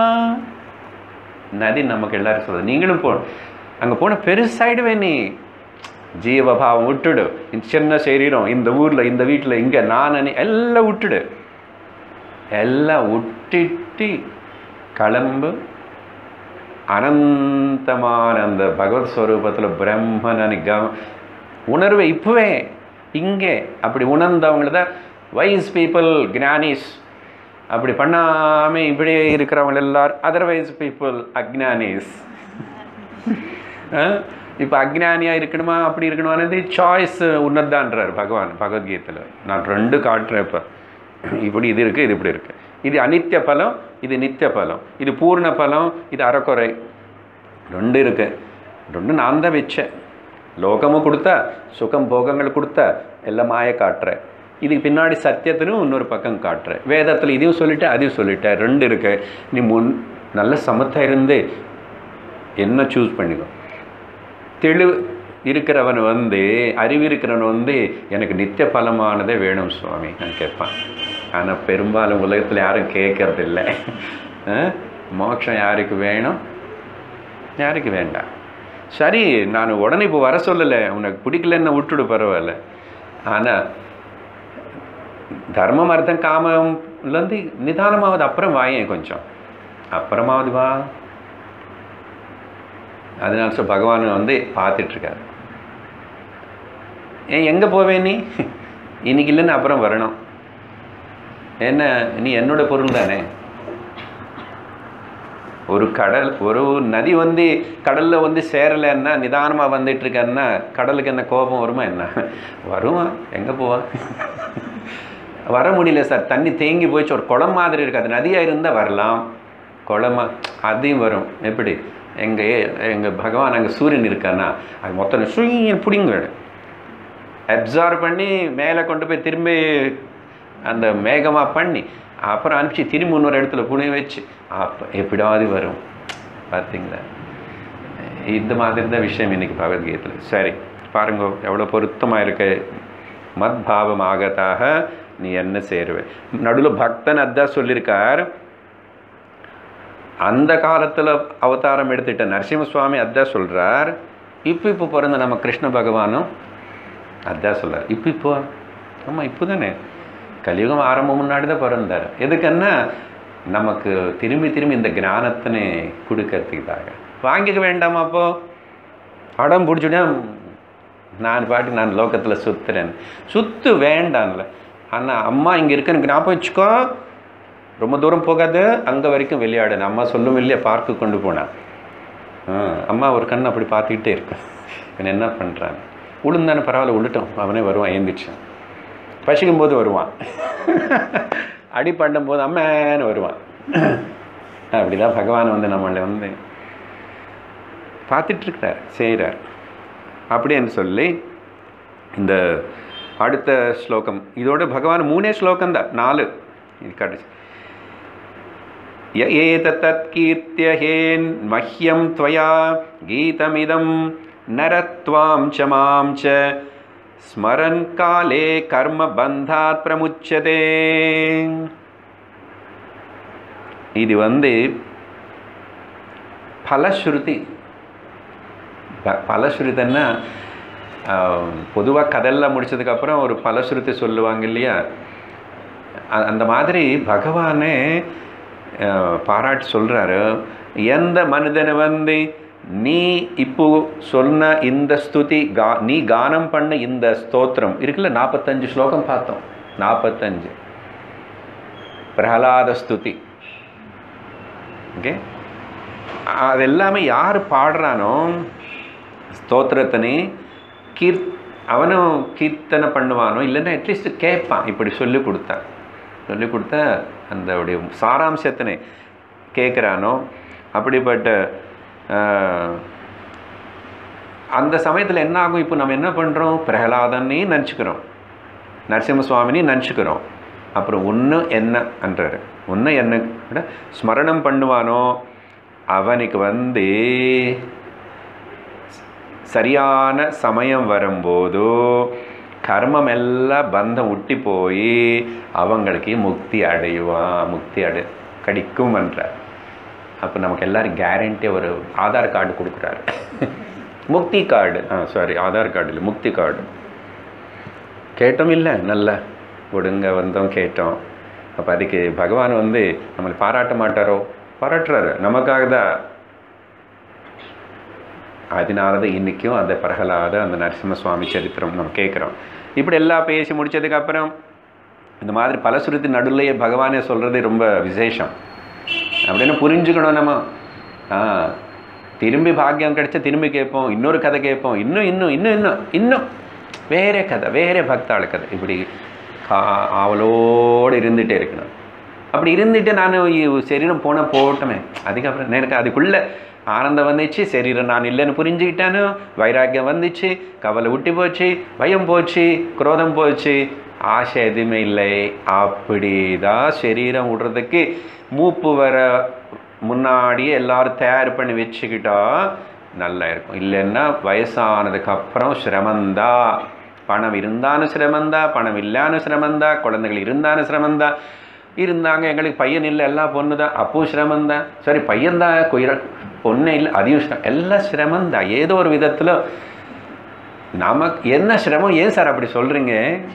Speaker 1: நதி நமக்கு எல்லாரும் சொல்லுது நீங்களும் போ அங்கே போன பெருசாயிடுவே நீ ஜீவபாவம் விட்டுடு இந்த சின்ன சரீரம் இந்த ஊரில் இந்த வீட்டில் இங்கே நான் நீ எல்லாம் விட்டுடு எல்லாம் விட்டுட்டு கிளம்பு அனந்தமான அந்த பகவத் ஸ்வரூபத்தில் பிரம்மனனி க உணர்வை இப்போவே இங்கே அப்படி உணர்ந்தவங்கள தான் வைஸ் பீப்புள் ஞானிஸ் அப்படி பண்ணாமல் இப்படியே இருக்கிறவங்க எல்லாரும் அதர்வைஸ் பீப்புள் அக்ஞானிஸ் இப்போ அக்ஞானியாக இருக்கணுமா அப்படி இருக்கணுமானது சாய்ஸ் உன்னதான்றார் பகவான் பகவத்கீதையில் நான் ரெண்டு காட்டுறேன் இப்போ இப்படி இது இருக்குது இது இப்படி இருக்குது இது அனித்திய பலம் இது நித்திய பலம் இது பூர்ண பலம் இது அறக்குறை ரெண்டு இருக்கு ரெண்டு நான் தான் வச்சேன் லோகமும் கொடுத்தா சுகம் போகங்கள் கொடுத்தா எல்லாம் மாய காட்டுறேன் இதுக்கு பின்னாடி சத்தியத்திலும் இன்னொரு பக்கம் காட்டுறேன் வேதத்தில் இதையும் சொல்லிட்டேன் அதையும் சொல்லிட்டேன் ரெண்டு இருக்கு நீ முன் நல்ல சமத்தா இருந்து என்ன சூஸ் பண்ணிக்கோ தெளிவு இருக்கிறவன் வந்து அறிவு இருக்கிறவன் வந்து எனக்கு நித்திய பலமானதே வேணும் சுவாமி நான் கேட்பான் ஆனால் பெரும்பாலும் உலகத்தில் யாரும் கேட்கறதில்ல அஹ், மோட்சம் யாருக்கு வேணும் யாருக்கு வேண்டாம் சரி நான் உடனே இப்போ வர சொல்லலை உனக்கு பிடிக்கலன்னு விட்டுடு பரவாயில்ல ஆனால் தர்மம் அர்த்தம் காமம்லேருந்து நிதானமாவது அப்புறம் வாயேன் கொஞ்சம் அப்புறமாவது வா அதனால சொல் பகவான் வந்து பார்த்துட்ருக்காரு ஏன் எங்கே போவே நீ இன்னைக்கு இல்லைன்னு அப்புறம் வரணும் என்ன நீ என்னோட பொருள் தானே ஒரு கடல் ஒரு நதி வந்து கடலில் வந்து சேரலைன்னா நிதானமாக வந்துட்டு இருக்கன்னா கடலுக்கு என்ன கோபம் வருமா என்ன வருமா எங்கே போவா வர முடியல சார் தண்ணி தேங்கி போயிடுச்சு ஒரு குளம் மாதிரி இருக்கு அது நதியாக இருந்தால் வரலாம் குளமா அதையும் வரும் எப்படி எங்கள் எங்கள் பகவான் அங்கே சூரியன் இருக்கான்னா அது மொத்தம் சுயன் பிடிங்க அப்சார்வ் பண்ணி மேலே கொண்டு போய் திரும்பி அந்த மேகமாக பண்ணி அப்புறம் அனுப்பிச்சு திரும்பி இன்னொரு இடத்துல புனி வச்சு அப்போ எப்படியாவது வரும் பார்த்தீங்களா இந்த மாதிரி தான் விஷயம் இன்னைக்கு பகவத்கீதையில் சரி பாருங்க எவ்வளோ பொருத்தமாக இருக்கு மத்பாவம் ஆகத்தாக நீ என்ன சேருவே நடுவில் பக்தன் அதான் சொல்லியிருக்கார் அந்த காலத்தில் அவதாரம் எடுத்துட்ட நரசிம்ம சுவாமி அதான் சொல்கிறார் இப்போ இப்போ பிறந்த நம்ம கிருஷ்ண பகவானும் அதான் சொல்கிறார் இப்போ இப்போ ஆமாம் இப்போ தானே கலியுகம் ஆரம்பம் முன்னாடி தான் பிறந்தார் எதுக்குன்னா நமக்கு திரும்பி திரும்பி இந்த ஞானத்தினை கொடுக்கறதுக்காக வாங்கிக்க வேண்டாமா அப்போ அடம் பிடிச்சுட்டா நான் பாட்டு நான் லோகத்தில் சுற்றுறேன் சுத்து வேண்டாம்ல ஆனால் அம்மா இங்கே இருக்குன்னு ஞாபகம் வச்சுக்கோ ரொம்ப தூரம் போகாது அங்கே வரைக்கும் விளையாடு அம்மா சொல்லும் இல்லையா பார்க்கு கொண்டு போனான் ஆ, அம்மா ஒரு கண் அப்படி பார்த்துக்கிட்டே இருக்கேன் இவன் என்ன பண்ணுறான் உளுந்தானே பரவாயில்ல உளுட்டும் அவனே வருவான் ஏந்திரிச்சு பசிக்கும் போது வருவான் அடி பண்ணும்போது அம்மேன்னு வருவான் அப்படிதான் பகவான் வந்து நம்மளை வந்து பார்த்துட்ருக்கிறார் செய்கிறார் அப்படின்னு சொல்லி இந்த அடுத்த ஸ்லோகம் இதோட பகவான் மூணே ஸ்லோகம் தான் நாலு இது கடைசி य एतत्कीर्त्य हेन् मह्यं त्वया गीतमिदं नरत्वां च मां च स्मरन् काले कर्मबन्धात् प्रमुच्यते இது வந்து பலஸ்ருதி ப- பலஸ்ருதின்னா பொதுவாக கதெல்லாம் முடிச்சதுக்கப்புறம் ஒரு பலஸ்ருதி சொல்லுவாங்க இல்லையா அ- அந்த மாதிரி பகவானே அஹ், பாராட்டி சொல்கிறாரு எந்த மனிதனை வந்து நீ இப்போ சொன்ன இந்த ஸ்துதி கா நீ கானம் பண்ண இந்த ஸ்தோத்திரம் இருக்குல்ல நாற்பத்தஞ்சு ஸ்லோகம் பார்த்தோம் நாற்பத்தஞ்சு பிரகலாத ஸ்துதி ஓகே அது எல்லாமே யார் பாடுறானோ ஸ்தோத்திரத்தினே கீர் அவனும் கீர்த்தனை பண்ணுவானோ இல்லைன்னா அட்லீஸ்ட் கேட்பான் இப்படி சொல்லி கொடுத்தா சொல்லி கொடுத்தா அந்த உடைய சாராம்சத்தினை கேட்குறானோ அப்படிப்பட்ட ஆஹ், அந்த சமயத்தில் என்ன ஆகும் இப்போ நம்ம என்ன பண்ணுறோம் பிரகலாதனே நினச்சிக்கிறோம் நரசிம்ம சுவாமினே நினச்சிக்கிறோம் அப்புறம் ஒன்று என்ன என்றார் ஒன்று என்ன விட ஸ்மரணம் பண்ணுவானோ அவனுக்கு வந்து சரியான சமயம் வரும்போது கர்மம் எல்லாம் பந்தம் உட்டி போய் அவங்களுக்கு முக்தி அடையுவான் முக்தி அடை கிடைக்கும் என்றார் அப்போ நமக்கு எல்லாரும் கேரண்டி ஒரு ஆதார் கார்டு கொடுக்குறாரு முக்தி கார்டு ஆ சாரி ஆதார் கார்டு இல்லை முக்தி கார்டு கேட்டோம் இல்லை நல்ல ஒடுங்க வந்தோம் கேட்டோம் அப்போ அதுக்கு பகவான் வந்து நம்மளை பாராட்ட மாட்டாரோ பாராட்டுறாரு நமக்காக தான் அதனால தான் இன்றைக்கும் அந்த பிரகலாத அந்த நரசிம்ம சுவாமி சரித்திரம் நம்ம கேட்குறோம் இப்படி எல்லாம் பேசி முடிச்சதுக்கப்புறம் இந்த மாதிரி பலசுருத்தி நடுவுலையே பகவானே சொல்கிறது ரொம்ப விசேஷம் அப்படின்னு புரிஞ்சுக்கணும் நம்ம ஆ திரும்பி பாக்கியம் கிடைச்சா திரும்பி கேட்போம் இன்னொரு கதை கேட்போம் இன்னும் இன்னும் இன்னும் இன்னும் இன்னும் வேறே கதை வேறே பக்தாள் கதை இப்படி கா ஆவலோடு இருந்துகிட்டே இருக்கணும் அப்படி இருந்துட்டு நான் சரீரம் போனால் போகட்டுமே அதுக்கப்புறம் எனக்கு அதுக்குள்ளே ஆனந்தம் வந்துச்சு சரீரம் நான் இல்லைன்னு புரிஞ்சுக்கிட்டானு வைராக்கியம் வந்துச்சு கவலை விட்டு போச்சு பயம் போச்சு குரோதம் போச்சு ஆசை எதுவுமே இல்லை அப்படிதான் சரீரம் விடுறதுக்கு மூப்பு வர முன்னாடியே எல்லாரும் தயார் பண்ணி வச்சுக்கிட்டா நல்லா இருக்கும் இல்லைன்னா வயசானதுக்கு அப்புறம் சிரமந்தா பணம் இருந்தாலும் சிரமந்தா பணம் இல்லான்னு சிரமந்தா குழந்தைகள் இருந்தாலும் சிரமந்தா இருந்தாங்க எங்களுக்கு பையன் இல்லை எல்லாம் பொண்ணு தான் அப்பவும் சிரமந்தான் சரி பையன்தான் குயிர பொண்ணு இல்லை அதையும் சிரமம் எல்லாம் சிரமந்தான் ஏதோ ஒரு விதத்தில் நமக்கு என்ன சிரமம் ஏன் சார் அப்படி சொல்கிறீங்க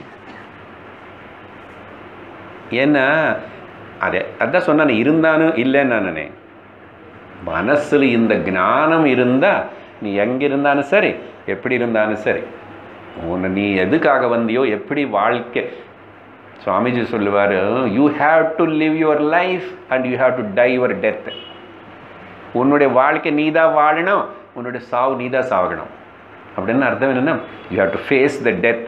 Speaker 1: ஏன்னா அதே அதான் சொன்னானே இருந்தாலும் இல்லைன்னு நானே மனசில் இந்த ஞானம் இருந்தால் நீ எங்கே இருந்தாலும் சரி எப்படி இருந்தாலும் சரி உன்னை நீ எதுக்காக வந்தியோ எப்படி வாழ்க்கை சுவாமிஜி சொல்லுவார் you have to live your life and you have to die your death உன்னுடைய வாழ்க்கை நீ தான் வாழணும் உன்னுடைய சாவு நீ தான் சாகணும் அப்படின்னு அர்த்தம் என்னென்னா you have to face the death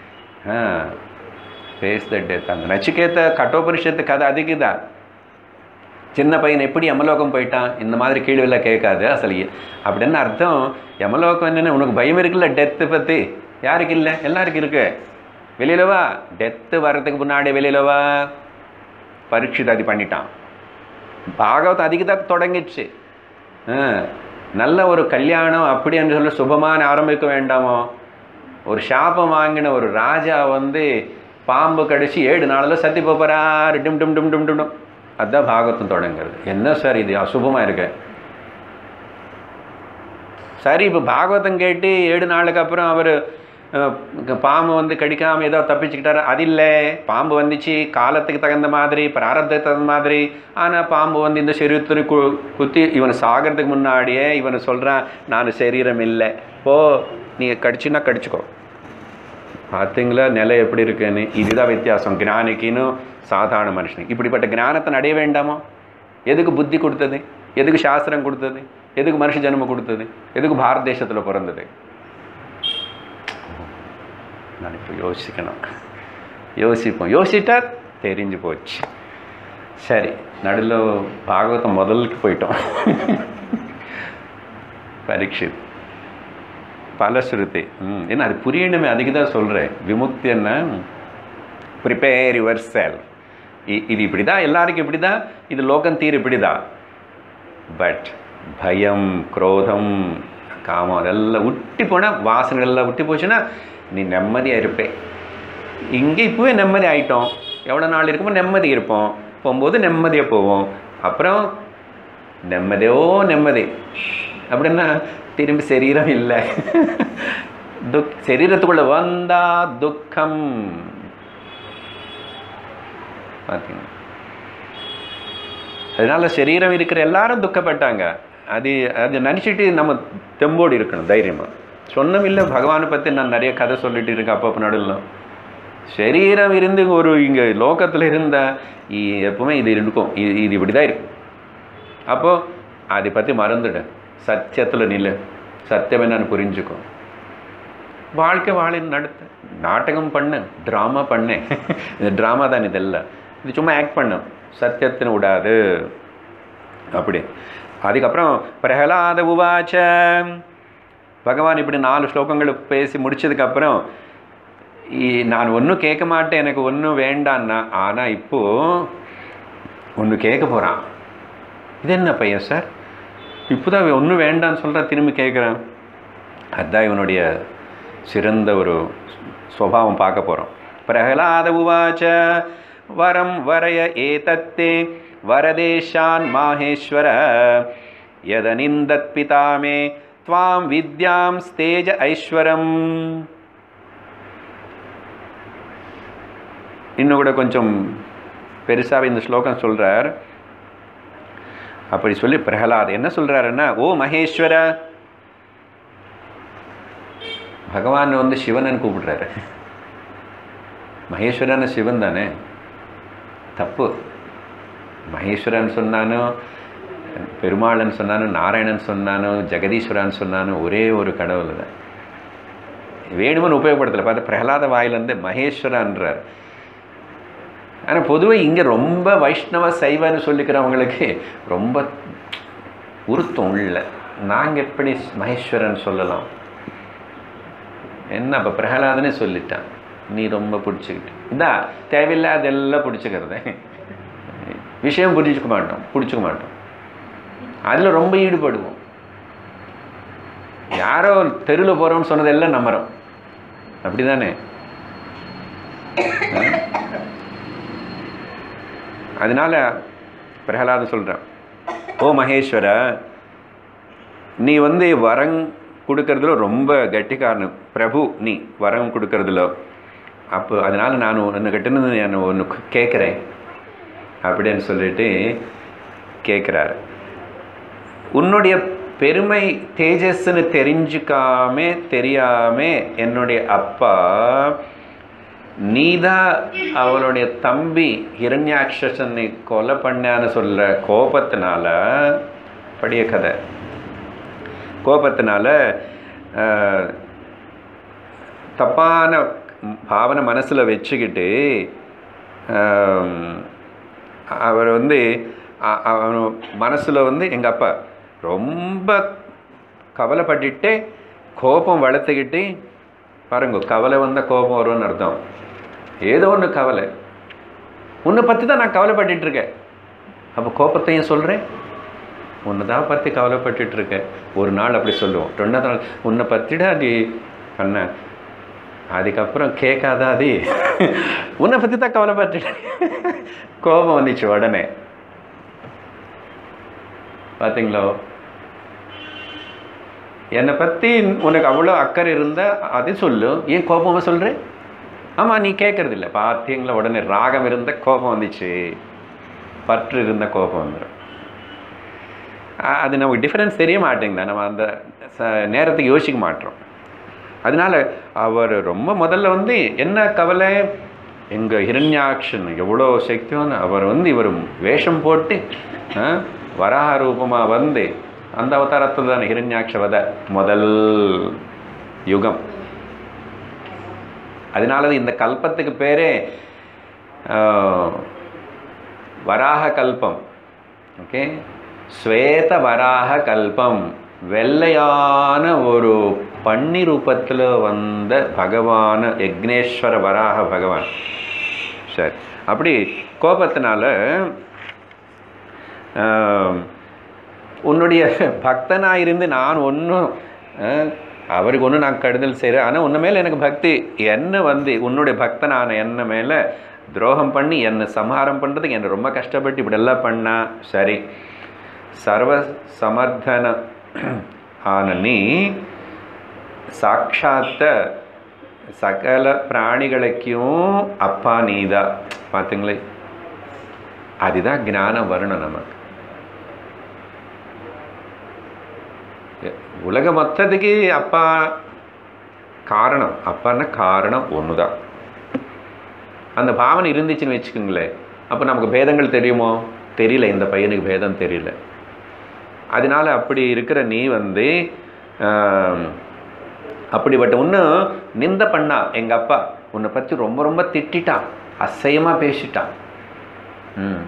Speaker 1: face the death அந்த நச்சிகேத்த கட்டோபனிஷத்து கதை அதுக்கு தான் சின்ன பையன் எப்படி யமலோகம் போயிட்டான் இந்த மாதிரி கேள்வியெல்லாம் கேட்காது அசலியே அப்படின்னு அர்த்தம் யமலோகம் என்னென்ன உனக்கு பயம் இருக்குல்ல டெத்து பற்றி யாருக்கு இல்லை எல்லாருக்கும் இருக்கு வெளியில வா டெத்து வர்றதுக்கு முன்னாடி வெளியில வா பரீட்சித் அது பண்ணிட்டான் பாகவத் அதுக்கு தான் தொடங்கிச்சு ஆ, நல்ல ஒரு கல்யாணம் அப்படி என்று சொல்ல சுபமான ஆரம்பிக்க வேண்டாமோ ஒரு சாபம் வாங்கின ஒரு ராஜா வந்து பாம்பு கடிச்சு ஏழு நாளில் சத்தி போகிறாரு டும் டும் டும் டும் டும் டும் அதுதான் பாகவதம் தொடங்குறது என்ன சார் இது அசுபமாக இருக்கு சரி இப்போ பாகவதம் கேட்டு ஏழு நாளுக்கு அப்புறம் அவர் பாம்பு வந்து கடிக்காமல் ஏதோ தப்பிச்சுக்கிட்டாரு அது இல்லை பாம்பு வந்துச்சு காலத்துக்கு தகுந்த மாதிரி பிராரப்தத்துக்கு தகுந்த மாதிரி ஆனால் பாம்பு வந்து இந்த சரீரத்தில் கு குத்தி இவனை சாகிறதுக்கு முன்னாடியே இவனை சொல்கிறான் நான் சரீரம் இல்லை போ நீ கடிச்சுன்னா கடிச்சுக்கோ பார்த்தீங்களா நிலை எப்படி இருக்குன்னு இதுதான் வித்தியாசம் ஞானிக்கின்னு சாதாரண மனுஷனுக்கு இப்படிப்பட்ட ஞானத்தை அடைய வேண்டாமோ எதுக்கு புத்தி கொடுத்தது எதுக்கு சாஸ்திரம் கொடுத்தது எதுக்கு மனுஷ ஜென்மம் கொடுத்தது எதுக்கு பாரத தேசத்தில் பிறந்தது நான் இப்போ யோசிக்கணும் யோசிப்போம் யோசிட்டா தெரிஞ்சு போச்சு சரி நடுவில் பாகவதம் முதலுக்கு போயிட்டோம் பரீட்சித் பலஸ்ருதி ம் ஏன்னா அது புரியணுமே அதுக்கு தான் சொல்கிறேன் விமுக்தி என்ன ப்ரிப்பேர் யுவர் செல் இது இப்படி தான் எல்லாருக்கும் இப்படி தான் இது லோகம் தீர் இப்படி தான் பட் பயம் குரோதம் காமம் அதெல்லாம் விட்டு போனால் வாசனைகள் எல்லாம் விட்டு போச்சுன்னா நீ நிம்மதியாக இருப்பே இங்கே இப்போவே நிம்மதி ஆயிட்டோம் எவ்வளோ நாள் இருக்குமோ நிம்மதி இருப்போம் போகும்போது நிம்மதியாக போவோம் அப்புறம் நிம்மதியோ நிம்மதி அப்படின்னா திரும்பி சரீரம் இல்லை துக் சரீரத்துக்குள்ளே வந்தா துக்கம் பார்த்தீங்க அதனால சரீரம் இருக்கிற எல்லாரும் துக்கப்பட்டாங்க அது அது நினச்சிட்டு நம்ம தெம்போடு இருக்கணும் தைரியமாக சொன்னோம் இல்லை பகவானை பற்றி நான் நிறைய கதை சொல்லிட்டு இருக்கேன் அப்பப்போ நடுவில் சரீரம் இருந்து ஒரு இங்கே லோகத்தில் இருந்த இ- எப்பவுமே இது இருக்கும் இது இது இப்படி தான் இருக்கும் அப்போது அதை பற்றி மறந்துடு சத்தியத்தில் நில்லு சத்தியம் என்னன்னு புரிஞ்சுக்கோ வாழ்க்கை வாழ நடத்து நாடகம் பண்ணு ட்ராமா பண்ணு இது ட்ராமா தான் இதெல்லாம் இது சும்மா ஆக்ட் பண்ணு சத்தியத்தின் விடாது அப்படி அதுக்கப்புறம் பிரகலாத உவாச்ச பகவான் இப்படி நாலு ஸ்லோகங்கள் பேசி முடிச்சதுக்கப்புறம் இ- நான் ஒன்றும் கேட்க மாட்டேன் எனக்கு ஒன்றும் வேண்டான்னா ஆனால் இப்போது ஒன்று கேட்க போகிறான் இது என்ன பையன் சார் இப்போதான் ஒன்றும் வேண்டான்னு சொல்கிறா திரும்பி கேட்குறேன் அதுதான் இவனுடைய சிறந்த ஒரு சுவாவம் பார்க்க போகிறோம் பிரகலாத உவாச்ச வரம் வரய ஏதத்தே வரதேஷான் மாஹேஸ்வர யதனிந்தத் பிதாமே துவாம் வித்யாம் ஸ்தேஜ ஐஸ்வரம் இன்னும் கூட கொஞ்சம் பெருசாக இந்த ஸ்லோகம் சொல்கிறார் அப்படி சொல்லி பிரகலாத் என்ன சொல்கிறாருன்னா ஓ மகேஸ்வர பகவான் வந்து சிவனன் கூப்பிடுறாரு மகேஸ்வரன் சிவன் தானே தப்பு மகேஸ்வரன் சொன்னானோ பெருமாளன் சொன்னானோ நாராயணன் சொன்னானோ ஜெகதீஸ்வரன் சொன்னானோ ஒரே ஒரு கடவுள் தான் வேணுமன்னு உபயோகப்படுத்தலை பார்த்து பிரகலாத வாயிலேருந்து மகேஸ்வரன்றார் ஆனால் பொதுவாக இங்கே ரொம்ப வைஷ்ணவ சைவன்னு சொல்லிக்கிறவங்களுக்கு ரொம்ப உருத்தம் உள்ள நாங்கள் எப்படி மகேஸ்வரன் சொல்லலாம் என்ன அப்போ பிரகலாதனே சொல்லிட்டான் நீ ரொம்ப பிடிச்சிக்கிட்டு இதா தேவையில்லாதெல்லாம் பிடிச்சிக்கிறது விஷயம் புரிஞ்சுக்க மாட்டோம் பிடிச்சிக்க மாட்டோம் அதில் ரொம்ப ஈடுபடுவோம் யாரோ தெருவில் போகிறோம்னு சொன்னதெல்லாம் நம்புறோம் அப்படி தானே அதனால பிரகலாதன் சொல்கிறான் ஓ மகேஸ்வர நீ வந்து வரம் கொடுக்கறதுல ரொம்ப கெட்டிக்காரன் பிரபு நீ வரம் கொடுக்கறதுல அப்போ அதனால் நான் உன்னை நான் ஒன்று கேட்குறேன் அப்படின்னு சொல்லிட்டு கேட்குறாரு உன்னுடைய பெருமை தேஜஸ்ன்னு தெரிஞ்சுக்காம தெரியாம என்னுடைய அப்பா நீதான் அவளுடைய தம்பி ஹிரண்யாட்சசனை கொலை பண்ணான்னு சொல்ற கோபத்தினால படிய கதை கோபத்தினால ஆஹ், தப்பான பாவனை மனசில் வச்சுக்கிட்டு ஆம், அவர் வந்து அ- அவன் மனசில் வந்து எங்கள் அப்பா ரொம்ப கவலைப்பட்டுட்டு கோபம் வளர்த்துக்கிட்டு பாருங்க கவலை வந்தால் கோபம் வரும்னு அர்த்தம் ஏதோ ஒன்று கவலை உன்னை பற்றி தான் நான் கவலைப்பட்டுட்டு இருக்கேன் அப்போ கோபத்தையும் சொல்கிறேன் உன்னை தான் பற்றி கவலைப்பட்டுட்டு இருக்கேன் ஒரு நாள் அப்படி சொல்லுவோம் ரெண்டாவது நாள் உன்னை பற்றிடா அது பண்ண அதுக்கப்புறம் கேட்காதா அது உன்னை பற்றி தான் கவலைப்பட்டுட்டு கோபம் வந்துச்சு உடனே பார்த்தீங்களோ என்னை பற்றி உனக்கு அவ்வளோ அக்கறை இருந்தால் அது சொல்லு ஏன் கோபமாக சொல்கிறேன் ஆமாம் நீ கேட்கறது இல்லை பார்த்தீங்களா உடனே ராகம் இருந்த கோபம் வந்துச்சு பற்று இருந்த கோபம் வந்துடும் அ- அது நமக்கு டிஃப்ரென்ஸ் தெரிய மாட்டேங்குதா நம்ம அந்த ச- நேரத்துக்கு யோசிக்க மாட்டோம் அதனால அவர் ரொம்ப முதல்ல வந்து என்ன கவலை எங்கள் ஹிரண்யாக்ஷன் எவ்வளோ சக்தியான அவர் வந்து இவர் வேஷம் போட்டு ஆ, வராக ரூபமாக வந்து அந்த அவதாரத்தில் தான் ஹிரண்யாட்ச வத முதல் யுகம் அதனால தான் இந்த கல்பத்துக்கு பேரே ஆ, வராக கல்பம் ஓகே ஸ்வேத வராக கல்பம் வெள்ளையான ஒரு பன்னி ரூபத்தில் வந்த பகவான யக்னேஸ்வர வராக பகவான் சரி அப்படி கோபத்தினால ஆம், உன்னுடைய பக்தனாக இருந்து நான் ஒன்றும் அவருக்கு ஒன்றும் நான் கடுதல் செய்கிறேன் ஆனால் உன்ன மேலே எனக்கு பக்தி என்ன வந்து உன்னுடைய பக்தனான என்ன மேலே துரோகம் பண்ணி என்னை சம்ஹாரம் பண்ணுறதுக்கு என்னை ரொம்ப கஷ்டப்பட்டு இப்படியெல்லாம் பண்ணா சரி சர்வ சமர்த்தன ஆன நீ சாட்சாத்த சகல பிராணிகளுக்கும் அப்பா நீதான் பார்த்துங்களே அதுதான் ஞானம் வரணும் நமக்கு உலக மொத்தத்துக்கு அப்பா காரணம் அப்பான்னா காரணம் ஒன்று தான் அந்த பாவனை இருந்துச்சுன்னு வச்சுக்கோங்களேன் அப்போ நமக்கு பேதங்கள் தெரியுமோ தெரியல இந்த பையனுக்கு பேதம் தெரியல அதனால அப்படி இருக்கிற நீ வந்து ஆம், அப்படிப்பட்ட ஒன்று நிந்த பண்ணா எங்கள் அப்பா உன்னை பற்றி ரொம்ப ரொம்ப திட்டிட்டான் அசையமாக பேசிட்டான் ம்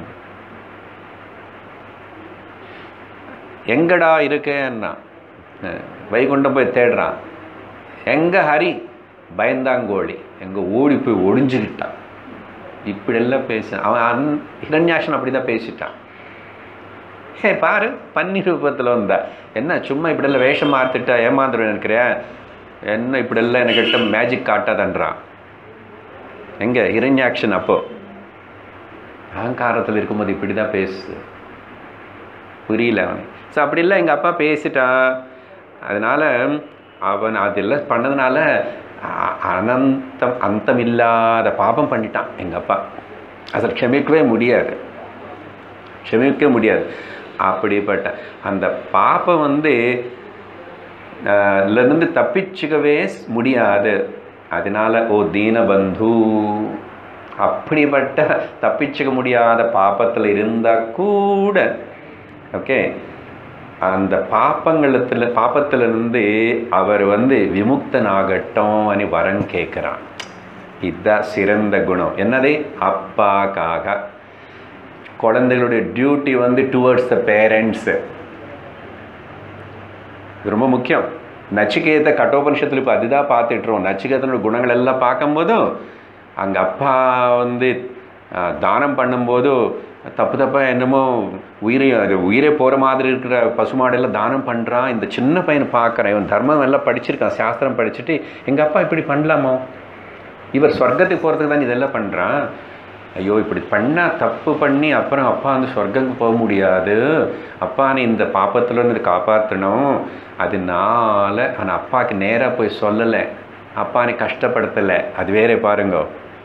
Speaker 1: எங்கடா இருக்கேன்னா அஹ், வைகுண்டம் போய் தேடுறான் எங்க ஹரி பயந்தாங்கோழி எங்க ஓடி போய் ஒளிஞ்சுக்கிட்டான் இப்படியெல்லாம் பேச அவன் அன் ஹிரண்யாசன் அப்படி தான் பேசிட்டான் ஹே பாரு பன்னி ரூபத்தில் வந்தா என்ன சும்மா இப்படியெல்லாம் வேஷம் மாற்றிட்டா ஏமாந்துருவேன் இருக்கிறேன் என்ன இப்படியெல்லாம் என்கிட்ட மேஜிக் காட்டாதன்றான் எங்க ஹிரண்யாக்ஷன் அப்போ அகங்காரத்தில் இருக்கும்போது இப்படி தான் பேசுது புரியல அவன் ஸோ அப்படிலாம் எங்கள் அப்பா பேசிட்டான் அதனால் அவன் அதெல்லாம் பண்ணதுனால அ- அனந்தம் அந்தமில்லாத பாபம் பண்ணிட்டான் எங்கள் அப்பா அதை க்ஷமிக்கவே முடியாது க்ஷமிக்கவே முடியாது அப்படிப்பட்ட அந்த பாப்பம் வந்து ஆஹ், இருந்து தப்பிச்சுக்கவே ஸ்- முடியாது அதனால ஓ தீனபந்து அப்படிப்பட்ட தப்பிச்சுக்க முடியாத பாப்பத்தில் இருந்தால் கூட ஓகே அந்த பாப்பங்களத்தில் பாப்பத்திலிருந்து அவர் வந்து விமுக்தனாகட்டும் అని வரம் கேட்குறான் இதுதான் சிறந்த குணம் என்னது அப்பாக்காக குழந்தைகளுடைய டியூட்டி வந்து டுவர்ட்ஸ் த பேரண்ட்ஸு இது ரொம்ப முக்கியம் நச்சிகேத கட்டோபனிஷத்தில் இப்போ அதுதான் பார்த்துட்ருவோம் நச்சிகேதனோட குணங்கள் எல்லாம் பார்க்கும்போதும் அங்கே அப்பா வந்து ஆ, தானம் பண்ணும்போது தப்பு தப்பாக என்னமோ உயிரை அது உயிரே போகிற மாதிரி இருக்கிற பசுமாடெல்லாம் தானம் பண்ணுறான் இந்த சின்ன பையனை பார்க்குறேன் இவன் தர்மம் எல்லாம் படிச்சிருக்கான் சாஸ்திரம் படிச்சுட்டு எங்கள் அப்பா இப்படி பண்ணலாமோ இவர் சொர்க்கத்துக்கு போகிறதுக்கு தான் இதெல்லாம் பண்ணுறான் ஐயோ இப்படி பண்ணால் தப்பு பண்ணி அப்புறம் அப்பா வந்து சொர்க்கத்துக்கு போக முடியாது அப்பா நீ இந்த பாப்பத்துல இருந்து காப்பாற்றணும் அதனால ஆனால் அப்பாவுக்கு நேராக போய் சொல்லலை அப்பா நீ கஷ்டப்படுத்தலை அது வேற பாருங்க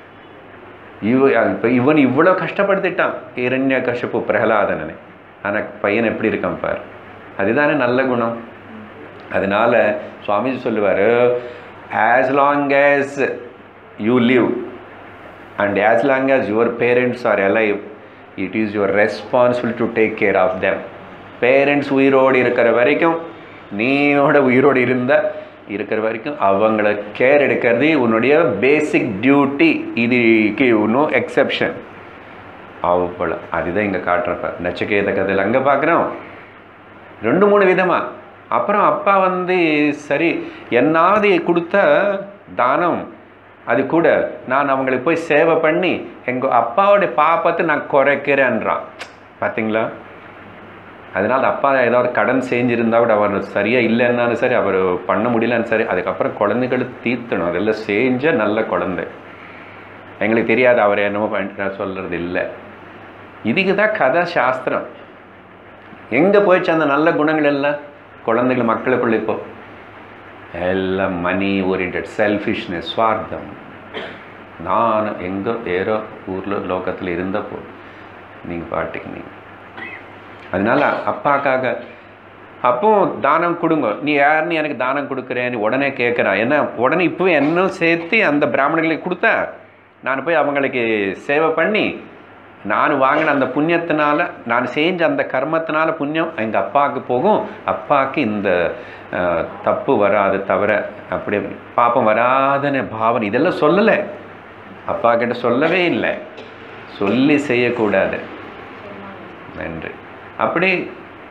Speaker 1: இவ இப்போ இவன் இவ்வளோ கஷ்டப்படுத்திட்டான் இரண்ய கஷ்டப்பு பிரகலாதனனை ஆனால் பையன் எப்படி இருக்கான் பார் அதுதானே நல்ல குணம் அதனால சுவாமிஜி சொல்லுவார் as long as you live and as long as your parents are alive it is your responsibility to take care of them parents உயிரோடு இருக்கிற வரைக்கும் நீயோட உயிரோடு இருந்த இருக்கிற வரைக்கும் அவங்கள கேர் எடுக்கிறது உன்னுடைய பேசிக் டியூட்டி இதுக்கு இன்னும் எக்ஸெப்ஷன் அவ்வளோ அதுதான் இங்கே காட்டுறப்ப நச்சகேத கதையில் அங்கே பார்க்குறோம் ரெண்டு மூணு விதமாக அப்புறம் அப்பா வந்து சரி என்னாவது கொடுத்த தானம் அது கூட நான் அவங்களுக்கு போய் சேவை பண்ணி எங்கள் அப்பாவோடைய பாப்பத்தை நான் குறைக்கிறேன்றான் பார்த்தீங்களா அதனால் அப்பா ஏதாவது கடன் செஞ்சிருந்தா கூட அவர் சரியாக இல்லைன்னாலும் சரி அவர் பண்ண முடியலன்னு சரி அதுக்கப்புறம் குழந்தைகளை தீர்த்தணும் அதெல்லாம் செஞ்ச நல்ல குழந்தை எங்களுக்கு தெரியாது அவர் என்னமோ பண்ணிட்டு சொல்கிறது இல்லை இதுக்கு தான் கதை சாஸ்திரம் எங்கே போயிடுச்சு அந்த நல்ல குணங்கள் எல்லாம் குழந்தைகள் மக்களுக்குள்ள இப்போ எல்லாம் மணி ஓரியன்ட் செல்ஃபிஷ்னஸ் ஸ்வார்த்தம் நான் எங்கே வேற ஊரில் லோகத்தில் இருந்தப்போ நீங்கள் பாட்டுக்கு நீங்கள் அதனால அப்பாக்காக அப்போ தானம் கொடுங்க நீ யாருன்னு எனக்கு தானம் கொடுக்குறேன்னு உடனே கேட்குறான் என்ன உடனே இப்போவே இன்னும் சேர்த்து அந்த பிராமணர்களுக்கு கொடுத்தா நான் போய் அவங்களுக்கு சேவை பண்ணி நான் வாங்கின அந்த புண்ணியத்தினால நான் செஞ்ச அந்த கர்மத்தினால புண்ணியம் எங்கள் அப்பாவுக்கு போகும் அப்பாவுக்கு இந்த அஹ், தப்பு வராது தவிர அப்படி பாப்பம் வராதன பாவனை இதெல்லாம் சொல்லலை அப்பா கிட்ட சொல்லவே இல்லை சொல்லி செய்யக்கூடாது நன்றி அப்படி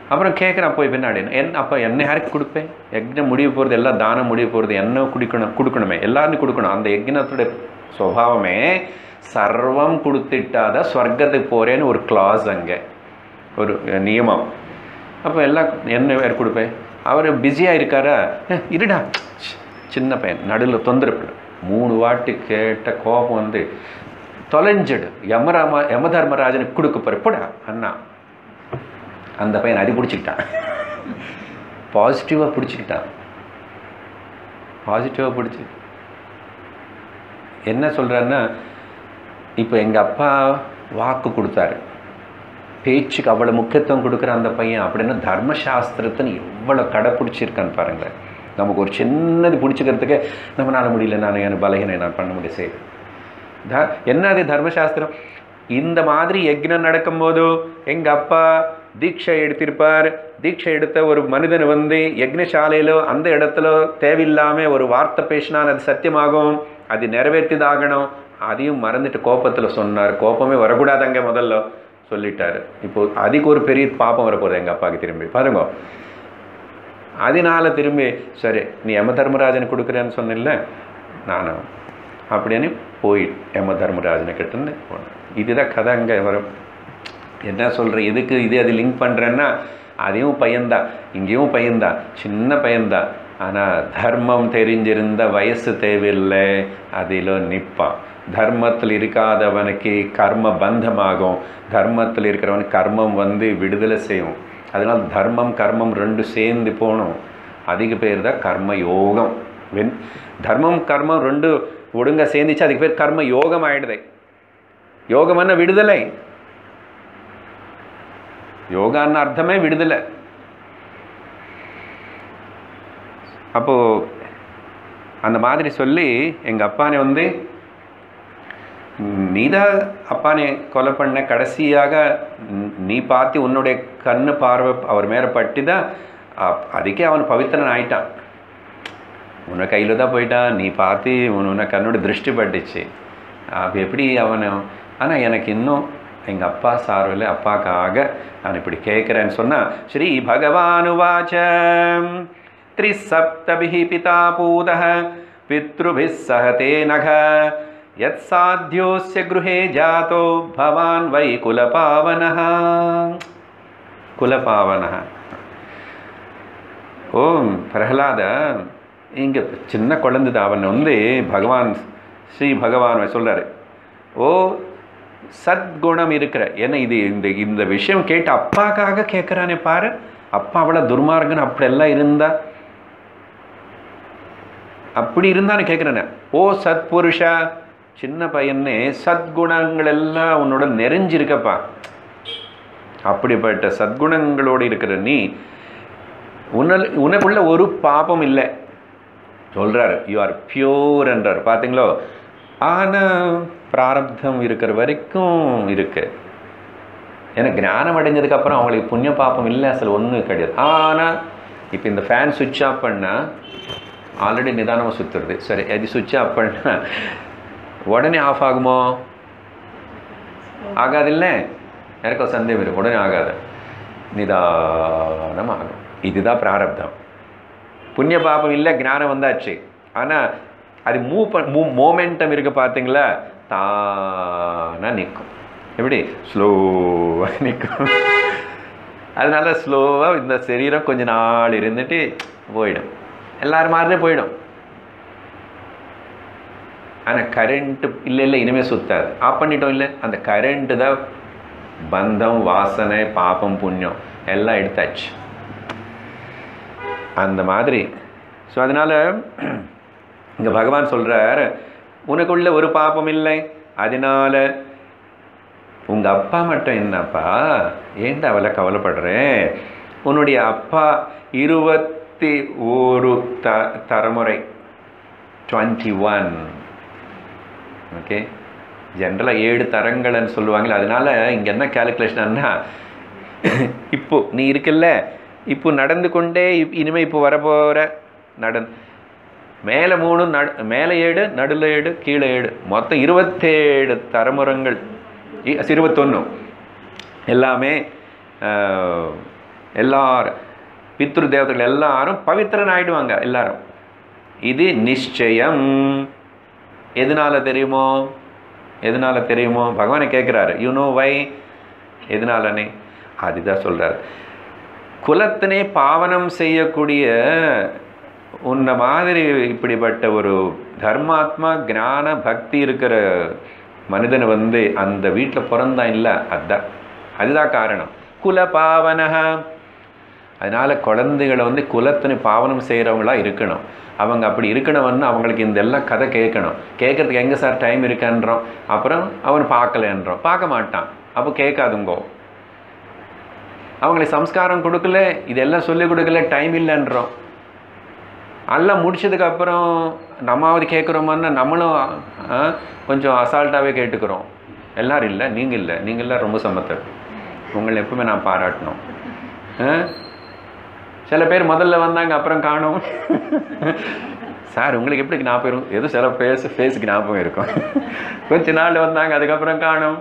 Speaker 1: அப்புறம் கேட்குறான் போய் பின்னாடி என் அப்போ என்ன யாருக்கு கொடுப்பேன் யக்னம் முடிய போகிறது எல்லாம் தானம் முடிய போகிறது என்ன குடிக்கணும் கொடுக்கணுமே எல்லாரும் கொடுக்கணும் அந்த யக்னத்தோட சுபாவமே சர்வம் கொடுத்துட்டாதான் ஸ்வர்க்கத்துக்கு போகிறேன்னு ஒரு கிளாஸ் அங்கே ஒரு நியமம் அப்போ எல்லாம் என்ன பேர் கொடுப்பேன் அவர் பிஸியாக இருக்காரா "அஹ், இருடா ச்ச, சின்ன பையன் நடுவில் தொந்தரவு மூணு வாட்டி கேட்ட கோபம் வந்து தொலைஞ்சிடு யமராம யமதர்மராஜனுக்கு கொடுக்க போகிற போடா அண்ணா அந்த பையன் அடி பிடிச்சிக்கிட்டான் பாசிட்டிவாக பிடிச்சிக்கிட்டான் பாசிட்டிவாக பிடிச்சி என்ன சொல்கிறாருன்னா இப்போ எங்கள் அப்பா வாக்கு கொடுத்தாரு பேச்சுக்கு அவ்வளோ முக்கியத்துவம் கொடுக்குற அந்த பையன் அப்படின்னா தர்மசாஸ்திரத்தின்னு எவ்வளோ கடைப்பிடிச்சிருக்கான்னு பாருங்களேன் நமக்கு ஒரு சின்னது பிடிச்சிக்கிறதுக்கே நம்மளால முடியல நான் எனக்கு பலகீனை நான் பண்ண முடியும் சரி த என்ன அது தர்மசாஸ்திரம் இந்த மாதிரி யக்னம் நடக்கும்போது எங்கள் அப்பா தீட்சை எடுத்திருப்பார் தீட்சை எடுத்த ஒரு மனிதன் வந்து யக்னசாலையிலோ அந்த இடத்துல தேவையில்லாமல் ஒரு வார்த்தை பேசினா அது சத்தியமாகும் அது நிறைவேற்றிதாகணும் அதையும் மறந்துட்டு கோபத்தில் சொன்னார் கோபமே வரக்கூடாதங்க முதல்ல சொல்லிட்டாரு இப்போ அதுக்கு ஒரு பெரிய பாப்பம் வரப்போகுது எங்கள் அப்பாவுக்கு திரும்பி பாருங்க அதனால திரும்பி சரி நீ யம தர்மராஜன் கொடுக்குறேன்னு சொன்னில்ல நானும் அப்படின்னு போய் யம தர்மராஜனை கிட்டேருந்து போனேன் இதுதான் கதை அங்கே வரும் என்ன சொல்கிறேன் எதுக்கு இது அது லிங்க் பண்ணுறேன்னா அதையும் பையன்தான் இங்கேயும் பையன்தான் சின்ன பையன்தான் ஆனால் தர்மம் தெரிஞ்சிருந்த வயசு தேவையில்லை அதில் நிற்பான் தர்மத்தில் இருக்காதவனுக்கு கர்ம பந்தமாகும் தர்மத்தில் இருக்கிறவனுக்கு கர்மம் வந்து விடுதலை செய்யும் அதனால் தர்மம் கர்மம் ரெண்டு சேர்ந்து போகணும் அதுக்கு பேர் தான் கர்ம யோகம் வென் தர்மம் கர்மம் ரெண்டு ஒழுங்கா சேர்ந்துச்சு அதுக்கு பேர் கர்ம யோகம் ஆயிடுது யோகம்னா விடுதலை யோகான்னு அர்த்தமே விடுதலை அப்போ அந்த மாதிரி சொல்லி எங்கள் அப்பானை வந்து நீதான் அப்பானை கொலை பண்ண கடைசியாக ந- நீ பார்த்து உன்னுடைய கண்ணு பார்வை அவர் மேலே பட்டு தான் அப்- அதுக்கே அவன் பவித்திரன் ஆயிட்டான் உன்னை கையில் தான் போயிட்டான் நீ பார்த்து உன் உன்னை கண்ணோட திருஷ்டி பட்டுச்சு அப்போ எப்படி அவனை ஆனால் எனக்கு இன்னும் எங்கள் அப்பா சார்பில் அப்பாக்காக நான் இப்படி கேட்குறேன்னு சொன்னால் ஸ்ரீ பகவானுவாச்ச त्रिसप्तभिः पिता पूतः पितृभिः सह ते नघ यत्साध्योऽस्य गृहे जातो भवान् वै कुलपावनः कुलपावनः ஓம் பிரகலாத இங்கே சின்ன குழந்தை தான் அவன் வந்து பகவான் ஸ்ரீ பகவான் சொல்கிறாரு ஓ சத்குணம் இருக்கிற ஏன்னா இது இந்த இந்த விஷயம் கேட்டு அப்பாக்காக கேட்குறானே பாரு அப்பா அவ்வளோ துர்மார்கன் அப்படியெல்லாம் இருந்தா அப்படி இருந்தான்னு கேட்குறேன் ஓ சத்புருஷா சின்ன பையனே சத்குணங்கள் எல்லாம் உன்னோட நிறைஞ்சிருக்கப்பா அப்படிப்பட்ட சத்குணங்களோடு இருக்கிற நீ உன்ன உனக்குள்ள ஒரு பாபம் இல்லை சொல்றாரு யூ ஆர் பியூர் என்றார் பார்த்தீங்களோ ஆனால் பிராரப்தம் இருக்கிற வரைக்கும் இருக்கு ஏன்னா ஞானம் அடைஞ்சதுக்கு அப்புறம் அவங்களுக்கு புண்ணிய பாப்பம் இல்லை அசல் ஒன்றும் கிடையாது ஆனால் இப்போ இந்த ஃபேன் சுவிட்ச் ஆஃப் பண்ணால் ஆல்ரெடி நிதானமாக சுற்றுறது சரி அது சுவிட்ச் ஆஃப் பண்ணால் உடனே ஆஃப் ஆகுமோ ஆகாதில்ல எனக்கு ஒரு சந்தேகம் இருக்கு உடனே ஆகாது நிதானமாக ஆகும் இதுதான் பிராரப்தம் புண்ணிய பாபம் இல்லை ஞானம் வந்தாச்சு ஆனால் அது மூவ் பண் மூ மோமெண்டம் இருக்கு பார்த்தீங்களா தானாக நிற்கும் எப்படி ஸ்லோவாக நிற்கும் அதனால ஸ்லோவாக இந்த சரீரம் கொஞ்ச நாள் இருந்துட்டு போயிடும் எல்லாரும் மாதிரியே போயிடும் ஆனால் கரண்ட்டு இல்லை இல்லை இனிமேல் சுத்தாது ஆஃப் பண்ணிட்டோம் இல்லை அந்த கரண்ட்டு தான் பந்தம் வாசனை பாபம் புண்ணியம் எல்லாம் எடுத்தாச்சு அந்த மாதிரி ஸோ அதனால் இங்கே பகவான் சொல்கிறார் உனக்குள்ள ஒரு பாபம் இல்லை அதனால உங்கள் அப்பா மட்டும் என்னப்பா ஏன்டா அவளை கவலைப்படுறேன் உன்னுடைய அப்பா இருபத்தி ஒரு த தலைமுறை டுவெண்ட்டி ஒன் ஓகே ஜென்ரலாக ஏழு தரங்கள்னு சொல்லுவாங்களே அதனால இங்கே என்ன கேல்குலேஷன்னா இப்போ நீ இருக்குல்ல இப்போ நடந்து கொண்டே இப்- இனிமே இப்போ வரப்போகிற நடன் மேலே மூணு நடு மேலே ஏழு நடுவில் ஏழு கீழே ஏழு மொத்தம் இருபத்தேழு தரமுறங்கள் இ- இருபத்தொன்று எல்லாமே ஆஹ், எல்லாரும் பித்ரு தேவதைகள் எல்லாரும் பவித்திரன் ஆயிடுவாங்க எல்லாரும் இது நிச்சயம் எதனால தெரியுமோ எதனால தெரியுமோ பகவானை கேட்குறாரு யூ நோ வை எதனாலனே அதுதான் சொல்கிறார் குலத்தினை பாவனம் செய்யக்கூடிய உன்ன மாதிரி இப்படிப்பட்ட ஒரு தர்மாத்மா ஞான பக்தி இருக்கிற மனிதன் வந்து அந்த வீட்டில் பிறந்தான் இல்லை அதுதான் அதுதான் காரணம் குல பாவனக அதனால் குழந்தைகளை வந்து குலத்தினை பாவனம் செய்கிறவங்களா இருக்கணும் அவங்க அப்படி இருக்கணும்னு அவங்களுக்கு இந்த எல்லாம் கதை கேட்கணும் கேட்குறதுக்கு எங்கே சார் டைம் இருக்கன்றோம் அப்புறம் அவன் பார்க்கலன்றோம் பார்க்க மாட்டான் அப்போ கேட்காதுங்கோ அவங்களுக்கு சம்ஸ்காரம் கொடுக்கல இதெல்லாம் சொல்லிக் கொடுக்கல டைம் இல்லைன்றோம் எல்லாம் முடிச்சதுக்கு அப்புறம் நம்மாவது கேட்குறோமான்னு நம்மளும் ஆ, கொஞ்சம் அசால்ட்டாகவே கேட்டுக்கிறோம் எல்லாரும் இல்லை நீங்கள் இல்லை நீங்கள் எல்லாம் ரொம்ப சமத்தர் உங்களை எப்பவுமே நான் பாராட்டணும் ஆ? சில பேர் முதல்ல வந்தாங்க அப்புறம் காணோம் சார் உங்களுக்கு எப்படி ஞாபகம் இருக்கும் எதுவும் சில ஃபேஸ் ஃபேஸுக்கு ஞாபகம் இருக்கும் கொஞ்ச நாள் வந்தாங்க அதுக்கப்புறம் காணோம்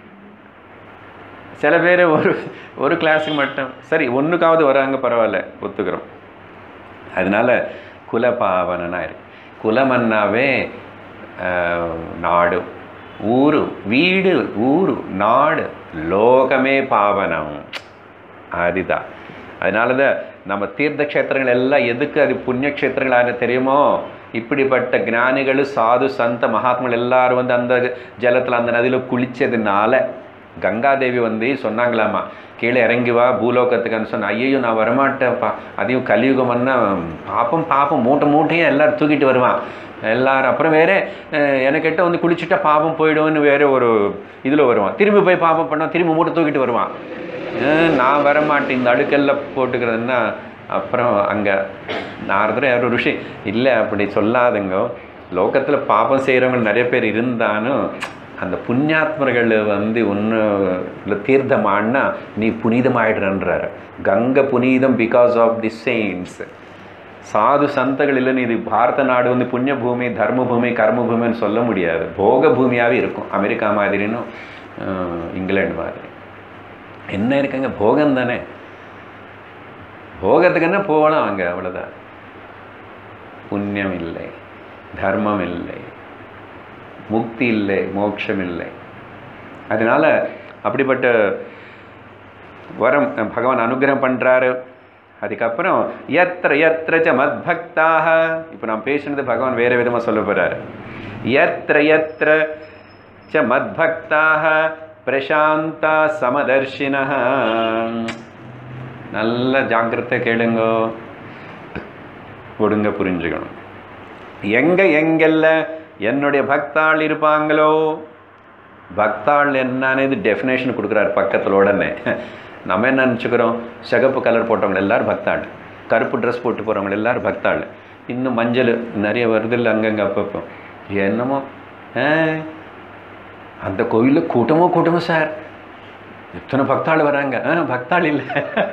Speaker 1: சில பேர் ஒரு ஒரு கிளாஸுக்கு மட்டும் சரி ஒன்றுக்காவது வராங்க பரவாயில்ல ஒத்துக்கிறோம் அதனால குலபாவனனா இருக்கு குலமன்னாவே ஆஹ், நாடு ஊரு வீடு ஊரு நாடு லோகமே பாவனம் அதுதான் அதனால தான் நம்ம தீர்த்த க்ஷேத்திரங்கள் எல்லாம் எதுக்கு அது புண்ணிய க்ஷேத்திரங்களான தெரியுமோ இப்படிப்பட்ட ஞானிகள் சாது சந்த மகாத்மாக்கள் எல்லாரும் வந்து அந்த ஜலத்தில் அந்த நதியில் குளிச்சதுனால கங்காதேவி வந்து சொன்னாங்களாமா கீழே இறங்கி வா பூலோகத்துக்குன்னு சொன்ன ஐயோ நான் வரமாட்டேன்ப்பா அதையும் கலியுகம்னா பாப்பம் பாப்பம் மூட்டை மூட்டையும் எல்லாரும் தூக்கிட்டு வருவான் எல்லாரும் அப்புறம் வேற அஹ், எனக்கிட்ட வந்து குளிச்சுட்டா பாவம் போயிடும்னு வேற ஒரு இதில் வருவான் திரும்பி போய் பாவம் பண்ணா திரும்பி மூட்டை தூக்கிட்டு வருவான் அஹ், நான் வரமாட்டேன் இந்த அழுக்கெல்லாம் போட்டுக்கிறதுன்னா அப்புறம் அங்கே நாரதர் யாரோ ருஷி இல்லை அப்படி சொல்லாதுங்க லோகத்தில் பாபம் செய்கிறவங்க நிறைய பேர் இருந்தாலும் அந்த புண்ணியாத்மர்கள் வந்து ஒன்று தீர்த்தமானா நீ புனிதமாயிடுறன்றார் கங்கை புனிதம் பிகாஸ் ஆஃப் தி செயின்ஸ் சாது சந்தகள் இல்லைன்னு இது பாரத நாடு வந்து புண்ணிய பூமி தர்ம பூமி கர்ம பூமின்னு சொல்ல முடியாது போக பூமியாகவே இருக்கும் அமெரிக்கா மாதிரின்னு அஹ், இங்கிலாந்து மாதிரி என்ன இருக்குங்க போகம் தானே போகத்துக்குன்னா போகலாம் அங்கே அவ்வளோதான் புண்ணியம் இல்லை தர்மம் இல்லை முக்தி இல்லை மோட்சம் இல்லை அதனால அப்படிப்பட்ட வரம் பகவான் அனுகிரகம் பண்ணுறாரு அதுக்கப்புறம் எத்திர எத்திர ச மத்பக்தாக இப்போ நான் பேசுனது பகவான் வேறு விதமாக சொல்ல போகிறாரு எத்திர எத்திர ச மத்பக்தாக பிரசாந்தா சமதர்ஷின நல்ல ஜாக்கிரதை கேளுங்கோ ஒடுங்க புரிஞ்சுக்கணும் எங்க எங்கெல்ல என்னுடைய பக்தாள் இருப்பாங்களோ பக்தாள் என்னன்னு டெஃபினேஷன் கொடுக்குறாரு பக்கத்தில் உடனே நம்ம என்ன நினச்சிக்கிறோம் சிகப்பு கலர் போட்டவங்க எல்லாரும் பக்தாள் கருப்பு ட்ரெஸ் போட்டு போகிறவங்க எல்லாரும் பக்தாள் இன்னும் மஞ்சள் நிறைய வருதில்ல அங்கங்கே அப்பப்போ என்னமோ ஆ, அந்த கோயிலில் கூட்டமோ கூட்டமோ சார் எத்தனை பக்தாள் வராங்க ஆ பக்தாள் இல்லை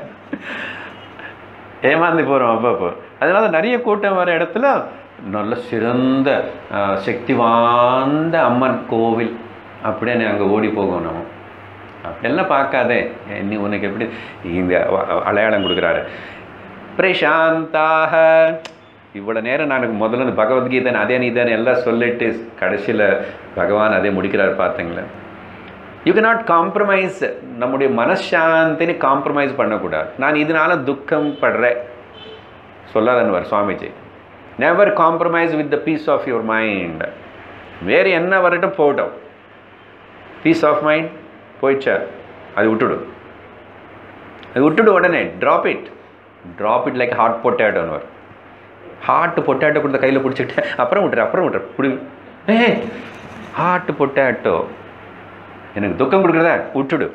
Speaker 1: ஏமாந்து போகிறோம் அப்பப்போ அதனால நிறைய கூட்டம் வர இடத்துல நல்ல சிறந்த ஆ, சக்தி வாய்ந்த அம்மன் கோவில் அப்படின்னு அங்கே ஓடி போகும் நம்ம அப்படியெல்லாம் பார்க்காதே நீ உனக்கு எப்படி இந்த அ- அடையாளம் கொடுக்குறாரு பிரசாந்தாக இவ்வளோ நேரம் நான் முதல்ல இந்த பகவத்கீதை அதே நீதான் எல்லாம் சொல்லிட்டு கடைசியில் பகவான் அதே முடிக்கிறார் பார்த்தீங்களா யூ cannot காம்ப்ரமைஸ் நம்முடைய மனசாந்தின்னு காம்ப்ரமைஸ் பண்ணக்கூடாது நான் இதனால துக்கம் படுறேன் சொல்லாதன்னுவார் Swamiji never compromise with the peace of your mind வேறு என்ன வரட்டும் போட்டோம் பீஸ் ஆஃப் மைண்ட் போயிடுச்சா அது விட்டுடு அது விட்டுடு உடனே drop it drop it like hot பொட்டேட்டோன்னு வரும் ஹாட் பொட்டேட்டோ கொடுத்த கையில் பிடிச்சிக்கிட்டு அப்புறம் விட்டுரு அப்புறம் விட்டுரு பிடி ஏ ஹாட் பொட்டேட்டோ எனக்கு துக்கம் கொடுக்குறதா விட்டுடு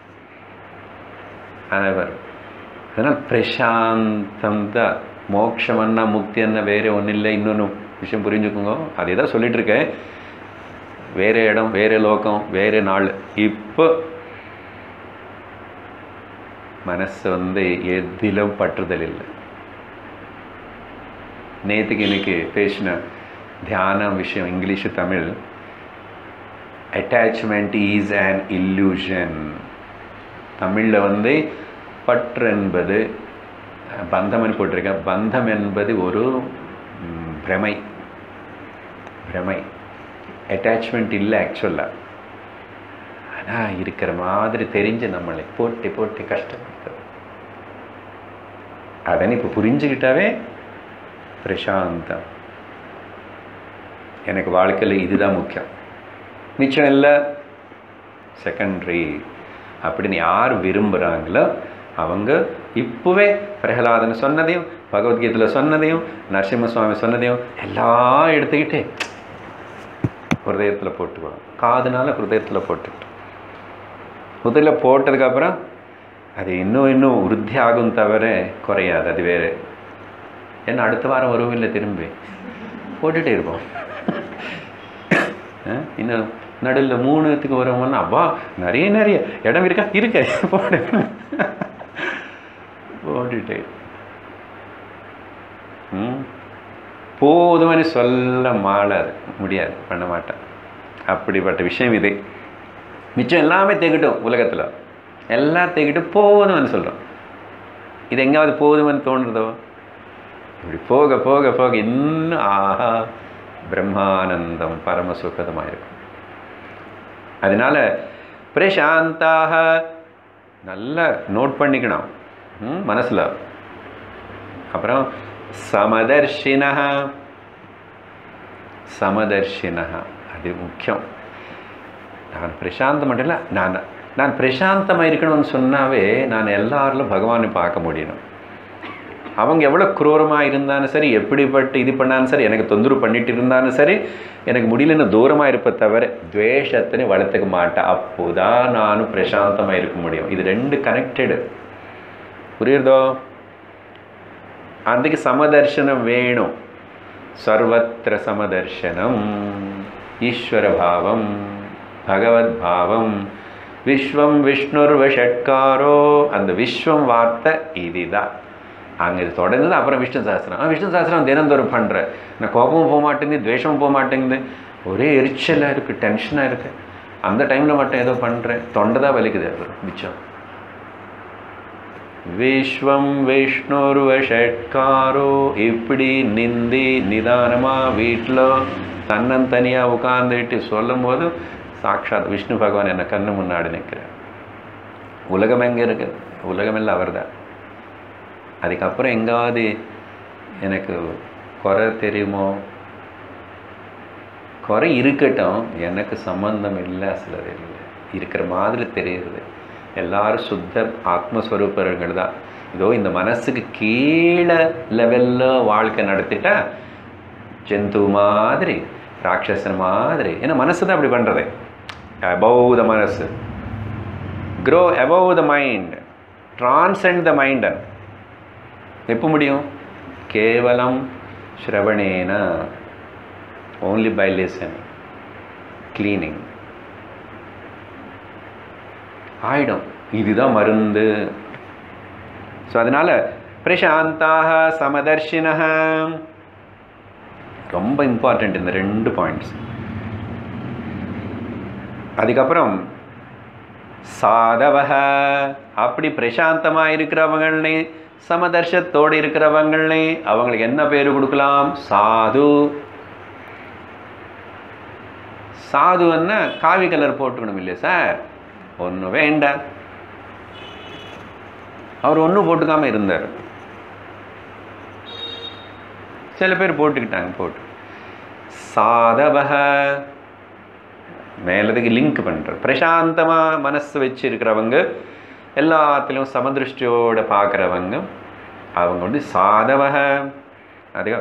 Speaker 1: அதே வரும் அதனால் பிரசாந்தம் தான் மோட்சமன்னா முக்தி என்ன வேறு ஒன்றும் இல்லை இன்னொன்று விஷயம் புரிஞ்சுக்கோங்க அதே தான் சொல்லிட்டு இருக்கேன் வேறு இடம் வேறு லோகம் வேறு நாள் இப்போ மனசு வந்து எதிலும் பற்றுதல் இல்லை நேற்றுக்கு இன்னைக்கு பேசின தியானம் விஷயம் English Tamil attachment is an illusion தமிழில் வந்து பற்று என்பது அஹ், பந்தம்னு போட்டிருக்கேன் பந்தம் என்பது ஒரு ம், பிரமை பிரமை அட்டாச்மெண்ட் இல்லை ஆக்சுவலாக ஆனால் இருக்கிற மாதிரி தெரிஞ்சு நம்மளை போட்டி போட்டி கஷ்டப்படுத்துது அதனை இப்போ புரிஞ்சுக்கிட்டாவே பிரசாந்தம் எனக்கு வாழ்க்கையில் இதுதான் முக்கியம் மிச்சம் இல்லை செகண்டரி அப்படின்னு யார் விரும்புகிறாங்களோ அவங்க இப்போவே பிரகலாதன் சொன்னதையும் பகவத்கீதையில் சொன்னதையும் நரசிம்ம சுவாமி சொன்னதையும் எல்லாம் எடுத்துக்கிட்டு ஹிருதயத்தில் போட்டுக்கணும் காதுனால ஹிருதயத்தில் போட்டுக்கிட்டு முதல்ல போட்டதுக்கப்புறம் அது இன்னும் இன்னும் விருத்தி ஆகும் தவிர குறையாது அது வேறு ஏன்னா அடுத்த வாரம் வருவோம் இல்லை திரும்பி போட்டுகிட்டே இருப்போம் அஹ், இன்னும் நடுவில் மூணுத்துக்கு வருவோம்னா அப்பா நிறைய நிறைய இடம் இருக்கா இருக்க போடு போட்டுட்டே ம் போதும்னு சொல்ல மாளாது முடியாது பண்ண மாட்டேன் அப்படிப்பட்ட விஷயம் இது மிச்சம் எல்லாமே தேக்கிட்டோம் உலகத்தில் எல்லாம் தேக்கிட்டு போதும்னு சொல்கிறோம் இது எங்கேயாவது போதும்னு தோணுறதோ இப்படி போக போக போக இன்னும் ஆஹா பிரம்மானந்தம் பரம சுகதமாக இருக்கும் அதனால பிரசாந்தாக நல்லா நோட் பண்ணிக்கணும் ம், மனசுல அப்புறம் சமதர்ஷினா சமதர்ஷினா அது முக்கியம் நான் பிரசாந்தம் மட்டும் இல்லை நான் நான் பிரசாந்தமாக இருக்கணும்னு சொன்னாவே நான் எல்லாரிலும் பகவானை பார்க்க முடியணும் அவங்க எவ்வளோ குரூரமாக இருந்தாலும் சரி எப்படிப்பட்டு இது பண்ணாலும் சரி எனக்கு தொந்தரவு பண்ணிட்டு இருந்தாலும் சரி எனக்கு முடியலன்னு தூரமாக இருப்ப தவிர துவேஷத்தினை வளர்த்துக்க மாட்டேன் அப்போதான் நானும் பிரசாந்தமாக இருக்க முடியும் இது ரெண்டு கனெக்டடு புரியுறதோ அதுக்கு சமதர்ஷனம் வேணும் சர்வத்திர சமதர்ஷனம் ஈஸ்வர பாவம் பகவத் பாவம் விஸ்வம் விஷ்ணுர்வ ஷட்காரோ அந்த விஸ்வம் வார்த்தை இதுதான் அங்கே இது தொடர்ந்து அப்புறம் விஷ்ணு சாஸ்திரம் ஆ விஷ்ணு சாஸ்திரம் தினந்தோறும் பண்ணுறேன் நான் கோபமும் போக மாட்டேங்குது துவேஷமும் போக மாட்டேங்குது ஒரே எரிச்சலாக இருக்குது டென்ஷனாக இருக்குது அந்த டைமில் மட்டும் ஏதோ பண்ணுறேன் தொண்டை தான் வலிக்குது அது மிச்சம் விஸ்வம் விஷ்ணுர்வ ஷட்காரோ இப்படி நிந்தி நிதானமாக வீட்டில் தன்னந்தனியாக உட்காந்துட்டு சொல்லும் போது சாட்சாத் விஷ்ணு பகவான் என்ன கண்ணு முன்னாடி நிற்கிறார் உலகம் எங்கே இருக்குது உலகமெல்லாம் அவர் தான் அதுக்கப்புறம் எங்காவது எனக்கு குறை தெரியுமோ குறை இருக்கட்டும் எனக்கு சம்பந்தம் இல்லை சிலது இல்லை இருக்கிற மாதிரி தெரியுது எல்லாரும் சுத்த ஆத்மஸ்வரூபங்கள் தான் இதோ இந்த மனசுக்கு கீழே லெவலில் வாழ்க்கை நடத்திட்டா ஜந்து மாதிரி ராட்சசன் மாதிரி ஏன்னா மனசு தான் அப்படி பண்ணுறது அபவ் த மனசு grow above the mind transcend the mind எப்போ முடியும் கேவலம் ஸ்ரவணேன ஓன்லி பை லிசனிங் க்ளீனிங் ஆயிடும் இதுதான் மருந்து ஸோ அதனால் பிரசாந்தாக சமதர்ஷினः ரொம்ப இம்பார்ட்டண்ட் இந்த ரெண்டு பாயிண்ட்ஸ் அதுக்கப்புறம் சாதவக அப்படி பிரசாந்தமாக இருக்கிறவங்களே சமதர்ஷத்தோடு இருக்கிறவங்களே அவங்களுக்கு என்ன பேர் கொடுக்கலாம் சாது சாதுன்னா காவி கலர் போட்டுக்கணும் இல்லையா சார் ஒன்றும் வேண்டாம் அவர் ஒன்றும் போட்டுக்காம இருந்தார் சில பேர் போட்டுக்கிட்டாங்க போட்டு சாதவக மேலதுக்கு லிங்க் பண்ணுற பிரசாந்தமாக மனசு வச்சு இருக்கிறவங்க எல்லாத்துலேயும் சமதிருஷ்டியோட பார்க்குறவங்க அவங்க வந்து சாதவக அதுக்கு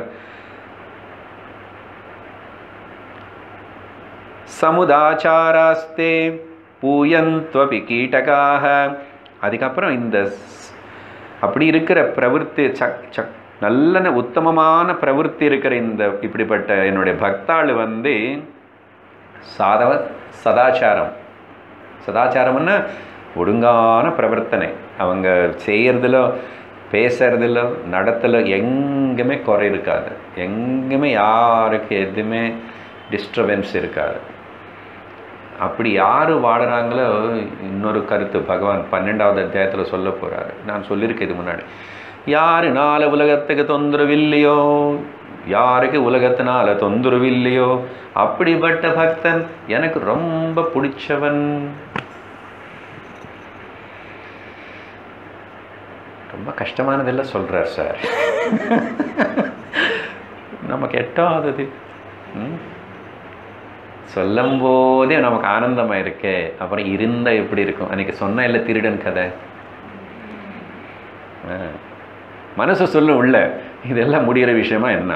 Speaker 1: சமுதாச்சாராஸ்தே பூயந்த்வபி கீட்டகாக அதுக்கப்புறம் இந்த ஸ்- அப்படி இருக்கிற பிரவೃತ್ತಿ சக் சக் நல்ல உத்தமமான பிரவೃತ್ತಿ இருக்கிற இந்த இப்படிப்பட்ட என்னுடைய பக்தாள் வந்து சாதவ சதாச்சாரம் சதாச்சாரம்னா ஒழுங்கான பிரவர்த்தனை அவங்க செய்கிறதுல பேசுறதுல நடத்தல எங்கேயுமே குறை இருக்காது எங்கேயுமே யாருக்கு எதுவுமே டிஸ்டர்பன்ஸ் இருக்காது அப்படி யார் வாடுறாங்களோ இன்னொரு கருத்து பகவான் பன்னெண்டாவது அத்தியாயத்தில் சொல்ல போகிறாரு நான் சொல்லியிருக்கேன் இது முன்னாடி யாருனால உலகத்துக்கு தொந்தரவில்லையோ யாருக்கு உலகத்தினால தொந்தரவில்லையோ அப்படிப்பட்ட பக்தன் எனக்கு ரொம்ப பிடிச்சவன் ரொம்ப கஷ்டமானதெல்லாம் சொல்கிறார் சார் நமக்கு எட்டாதது ம்? சொல்லும் போதே நமக்கு ஆனந்தமாக இருக்கே அப்புறம் இருந்தால் எப்படி இருக்கும் அன்னைக்கு சொன்ன இல்லை திருடன் கதை ஆ. மனசு சொல்லும் உள்ள இதெல்லாம் முடிகிற விஷயமா என்ன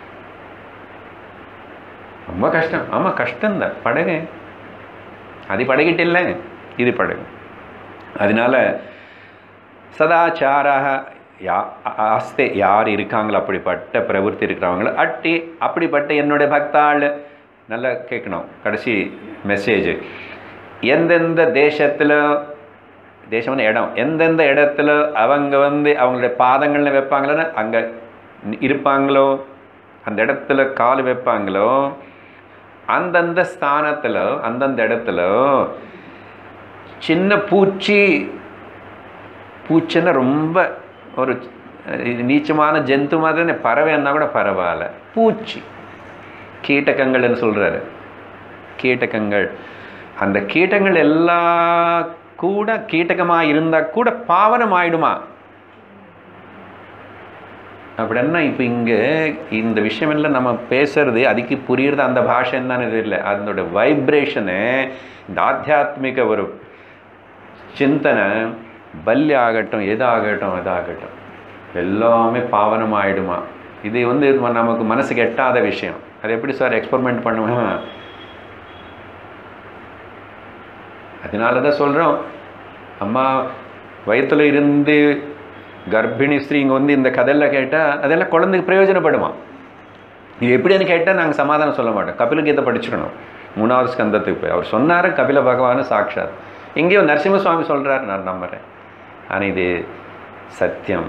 Speaker 1: ரொம்ப கஷ்டம் ஆமாம் கஷ்டம்தான் படகு அது படகிட்டில்ல இது படகு அதனால சதாச்சாராக யா ஆஸ்தே யார் இருக்காங்களோ அப்படிப்பட்ட பிரவೃತ್ತಿ இருக்கிறவங்கள அட்டி அப்படிப்பட்ட என்னுடைய பக்தாள் நல்லா கேட்கணும் கடைசி மெசேஜ் எந்தெந்த தேசத்தில் தேசம்னு இடம் எந்தெந்த இடத்துல அவங்க வந்து அவங்களுடைய பாதங்களில் வைப்பாங்களோ அங்கே இருப்பாங்களோ அந்த இடத்துல கால் வைப்பாங்களோ அந்தந்த ஸ்தானத்தில் அந்தந்த இடத்துல சின்ன பூச்சி பூச்சின்னா ரொம்ப ஒரு அஹ், நீச்சமான ஜந்து மாதிரி பறவைன்னா கூட பரவாயில்ல பூச்சி கீட்டகங்கள்னு சொல்கிறாரு கீட்டகங்கள் அந்த கீட்டங்கள் எல்லா கூட கீட்டகமாக இருந்தால் கூட பாவனம் ஆயிடுமா அப்படின்னா இப்போ இங்கே இந்த விஷயம் எல்லாம் நம்ம பேசுறது அதுக்கு புரியுறது அந்த பாஷை என்னன்னு தெரியல அதனோட வைப்ரேஷனு இந்த ஆத்தியாத்மிக ஒரு சிந்தனை பல்லி ஆகட்டும் எதாகட்டும் எதாகட்டும் எல்லாமே பாவனம் ஆயிடுமா இது வந்து நமக்கு மனசுக்கு எட்டாத விஷயம் அது எப்படி சார் எக்ஸ்பெரிமெண்ட் பண்ணுவேன் அதனால தான் சொல்கிறோம் அம்மா வயித்துல இருந்து கர்ப்பிணி ஸ்திரீ இங்கே வந்து இந்த கதையெல்லாம் கேட்டால் அதெல்லாம் குழந்தைக்கு பிரயோஜனப்படுமா இது எப்படின்னு கேட்டால் நாங்கள் சமாதானம் சொல்ல மாட்டோம் கபில கீதை படிச்சுக்கணும் மூணாவது ஸ்கந்தத்துக்கு போய் அவர் சொன்னார் கபில பகவான் சாட்சாத் எங்கேயோ நரசிம்ம சுவாமி சொல்கிறார் நான் நம்புகிறேன் ஆனால் இது சத்தியம்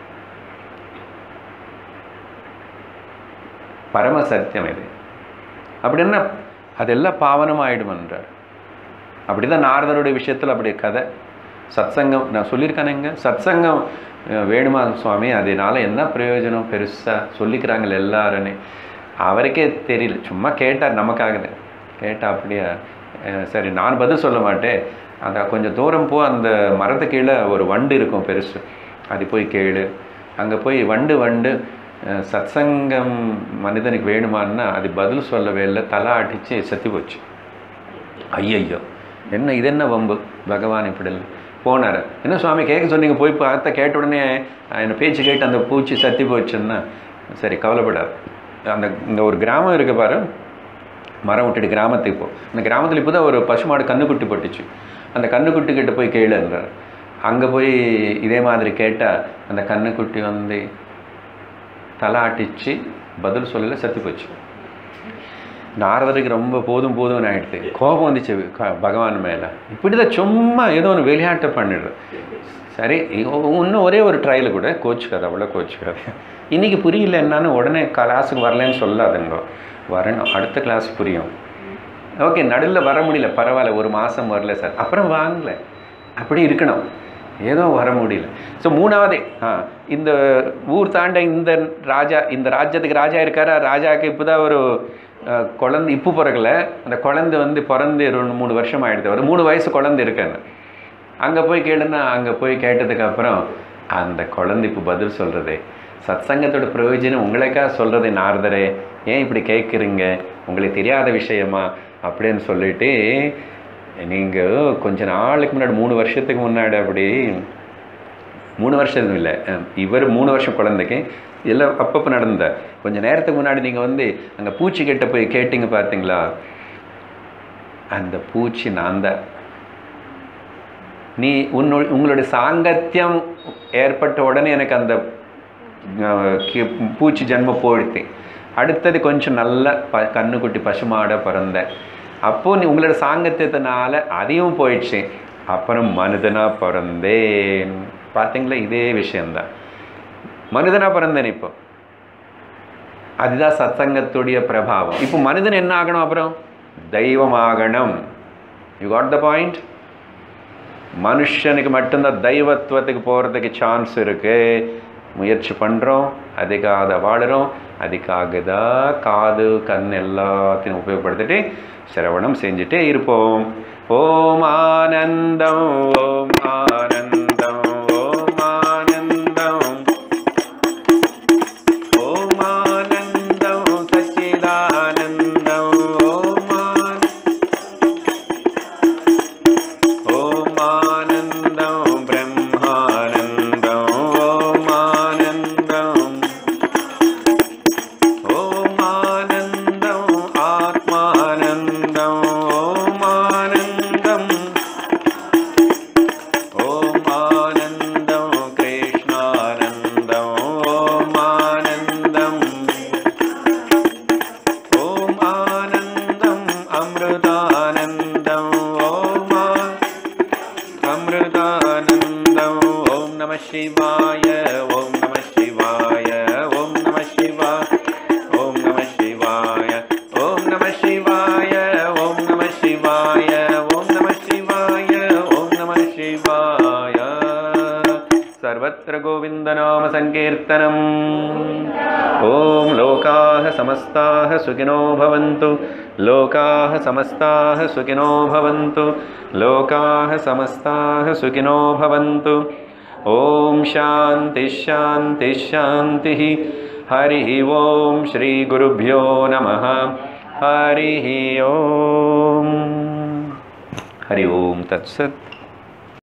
Speaker 1: பரம சத்தியம் இது அப்படின்னா அதெல்லாம் பாவனமாயிடுமன்றார் அப்படி தான் நாரதருடைய விஷயத்தில் அப்படி கதை சத்சங்கம் நான் சொல்லியிருக்கேனேங்க சத்சங்கம் அஹ், வேணுமா சுவாமி அதனால என்ன பிரயோஜனம் பெருசாக சொல்லிக்கிறாங்களே எல்லாருன்னு அவருக்கே தெரியல சும்மா கேட்டார் நமக்காக கேட்டா அப்படியா அஹ், சரி நான் பதில் சொல்ல மாட்டேன் அந்த கொஞ்சம் தூரம் போ அந்த மரத்து கீழே ஒரு வண்டு இருக்கும் பெருசு அது போய் கேளு அங்கே போய் வண்டு வண்டு அஹ், சத்சங்கம் மனிதனுக்கு வேணுமான்னா அது பதில் சொல்லவே இல்லை தலை அடித்து செத்து போச்சு ஐயையோ என்ன இது என்ன வம்பு பகவான் இப்படி இல்லை போனார் என்ன சுவாமி கேட்க சொன்னீங்க போய் பார்த்த கேட்ட உடனே என்ன பேச்சு கேட்டு அந்த பூச்சி சத்தி போச்சுன்னா சரி கவலைப்படாது அந்த இந்த ஒரு கிராமம் இருக்கு பாரு மரம் விட்டுட்டு கிராமத்துக்கு போ அந்த கிராமத்தில் இப்போ தான் ஒரு பசுமாடு கண்ணுக்குட்டி பட்டுச்சு அந்த கண்ணுக்குட்டி கிட்ட போய் கேளுன்றார் அங்கே போய் இதே மாதிரி கேட்டால் அந்த கண்ணுக்குட்டி வந்து தலாட்டிச்சு பதில் சொல்லல செத்து போச்சு நாரதருக்கு ரொம்ப போதும் போதும்னு ஆயிடுது கோபம் வந்துச்சு க- பகவான் மேலே இப்படி தான் சும்மா ஏதோ ஒன்று விளையாட்டை பண்ணிடுறேன் சரி இ- இன்னும் ஒரே ஒரு ட்ரையல் கூட கோச்சுக்காது அவ்வளோ கோச்சுக்காது இன்றைக்கி புரியல என்னன்னு உடனே கிளாஸுக்கு வரலன்னு சொல்லாதுங்க வரணும் அடுத்த கிளாஸ் புரியும் ஓகே நடுவில் வர முடியல பரவாயில்ல ஒரு மாதம் வரல சார் அப்புறம் வாங்கல அப்படி இருக்கணும் ஏதோ வர முடியல ஸோ மூணாவது ஆ இந்த ஊர் தாண்ட இந்த ராஜா இந்த ராஜ்யத்துக்கு ராஜா இருக்காரா ராஜாவுக்கு இப்போ தான் ஒரு அஹ், குழந்தை இப்போ பிறக்கல அந்த குழந்தை வந்து பிறந்து ரெண்டு மூணு வருஷம் ஆயிடுது ஒரு மூணு வயசு குழந்தை இருக்கேன்னு அங்கே போய் கேளுன்னா அங்கே போய் கேட்டதுக்கு அப்புறம் அந்த குழந்தை இப்போ பதில் சொல்கிறதே சத்சங்கத்தோட பிரயோஜனம் உங்களுக்காக சொல்கிறது நாரதரே ஏன் இப்படி கேட்குறீங்க உங்களுக்கு தெரியாத விஷயமா அப்படின்னு சொல்லிட்டு நீங்கள் கொஞ்ச நாளுக்கு முன்னாடி மூணு வருஷத்துக்கு முன்னாடி அப்படி மூணு வருஷம் இல்லை அஹ், இவர் மூணு வருஷம் குழந்தைக்கு எல்லாம் அப்பப்போ நடந்த கொஞ்ச நேரத்துக்கு முன்னாடி நீங்கள் வந்து அங்கே பூச்சி கிட்ட போய் கேட்டீங்க பார்த்தீங்களா அந்த பூச்சி நான் தான் நீ உன்னோ உங்களுடைய சாங்கத்தியம் ஏற்பட்ட உடனே எனக்கு அந்த அஹ், கி- பூச்சி ஜென்மம் போயிடுத்து அடுத்தது கொஞ்சம் நல்ல ப கண்ணுக்குட்டி பசுமாட பிறந்தேன் அப்போது நீ உங்களோட சாங்கத்தியத்தினால அதையும் போயிடுச்சு அப்புறம் மனிதனா பிறந்தேன் பார்த்தீங்களா இதே விஷயம்தான் மனிதனா பிறந்தேன் இப்போ அதுதான் சத்சங்கத்துடைய பிரபாவம் இப்போ மனிதன் என்ன ஆகணும் அப்புறம் தெய்வமாகணும் யூ காட் த பாயிண்ட் மனுஷனுக்கு மட்டும்தான் தெய்வத்துவத்துக்கு போகிறதுக்கு சான்ஸ் இருக்குது முயற்சி பண்ணுறோம் அதுக்காக வாழுறோம் அதுக்காக தான் காது கண் எல்லாத்தையும் உபயோகப்படுத்திட்டு சிரவணம் செஞ்சுட்டே இருப்போம் ஓம் ஆனந்தம் ஓம் ஆனந்தம் ஓம் ஆனந்தம் ஓம் ஆனந்தம் சச்சிதானந்தம் ஓம் ஆனந்தம் ஓம் ஆனந்தம் பிரம்மானந்தம் ஓம் ஆனந்தம் ஓம் ஆனந்தம் ஆத்மானந்தம் ஓம் ஆனந்தம் ஓம் ஆனந்தம் கிருஷ்ணானந்தம் ஓம் ஆனந்தம் ஓம் ஆனந்தம் அமிர்தானந்தம் ஓம் ஆ அமிர்தானந்தம் ஓம் நம சிவாய ஓம் நம சிவாய ஓம் நம சிவா ஓம் நம சிவாய ஓம் நம சிவாய ஓம் நம சிவாய ஓம் நம சிவாய ஓம் நம சிவாய सर्वत्र गोविन्दनामसङ्कीर्तनम् ॐ लोकाः समस्ताः सुखिनो भवन्तु लोकाः समस्ताः सुखिनो भवन्तु लोकाः समस्ताः सुखिनो भवन्तु ॐ शान्तिः शान्तिः शान्तिः हरिः ॐ श्रीगुरुभ्यो नमः हरिः ॐ हरि ओं तत्सत्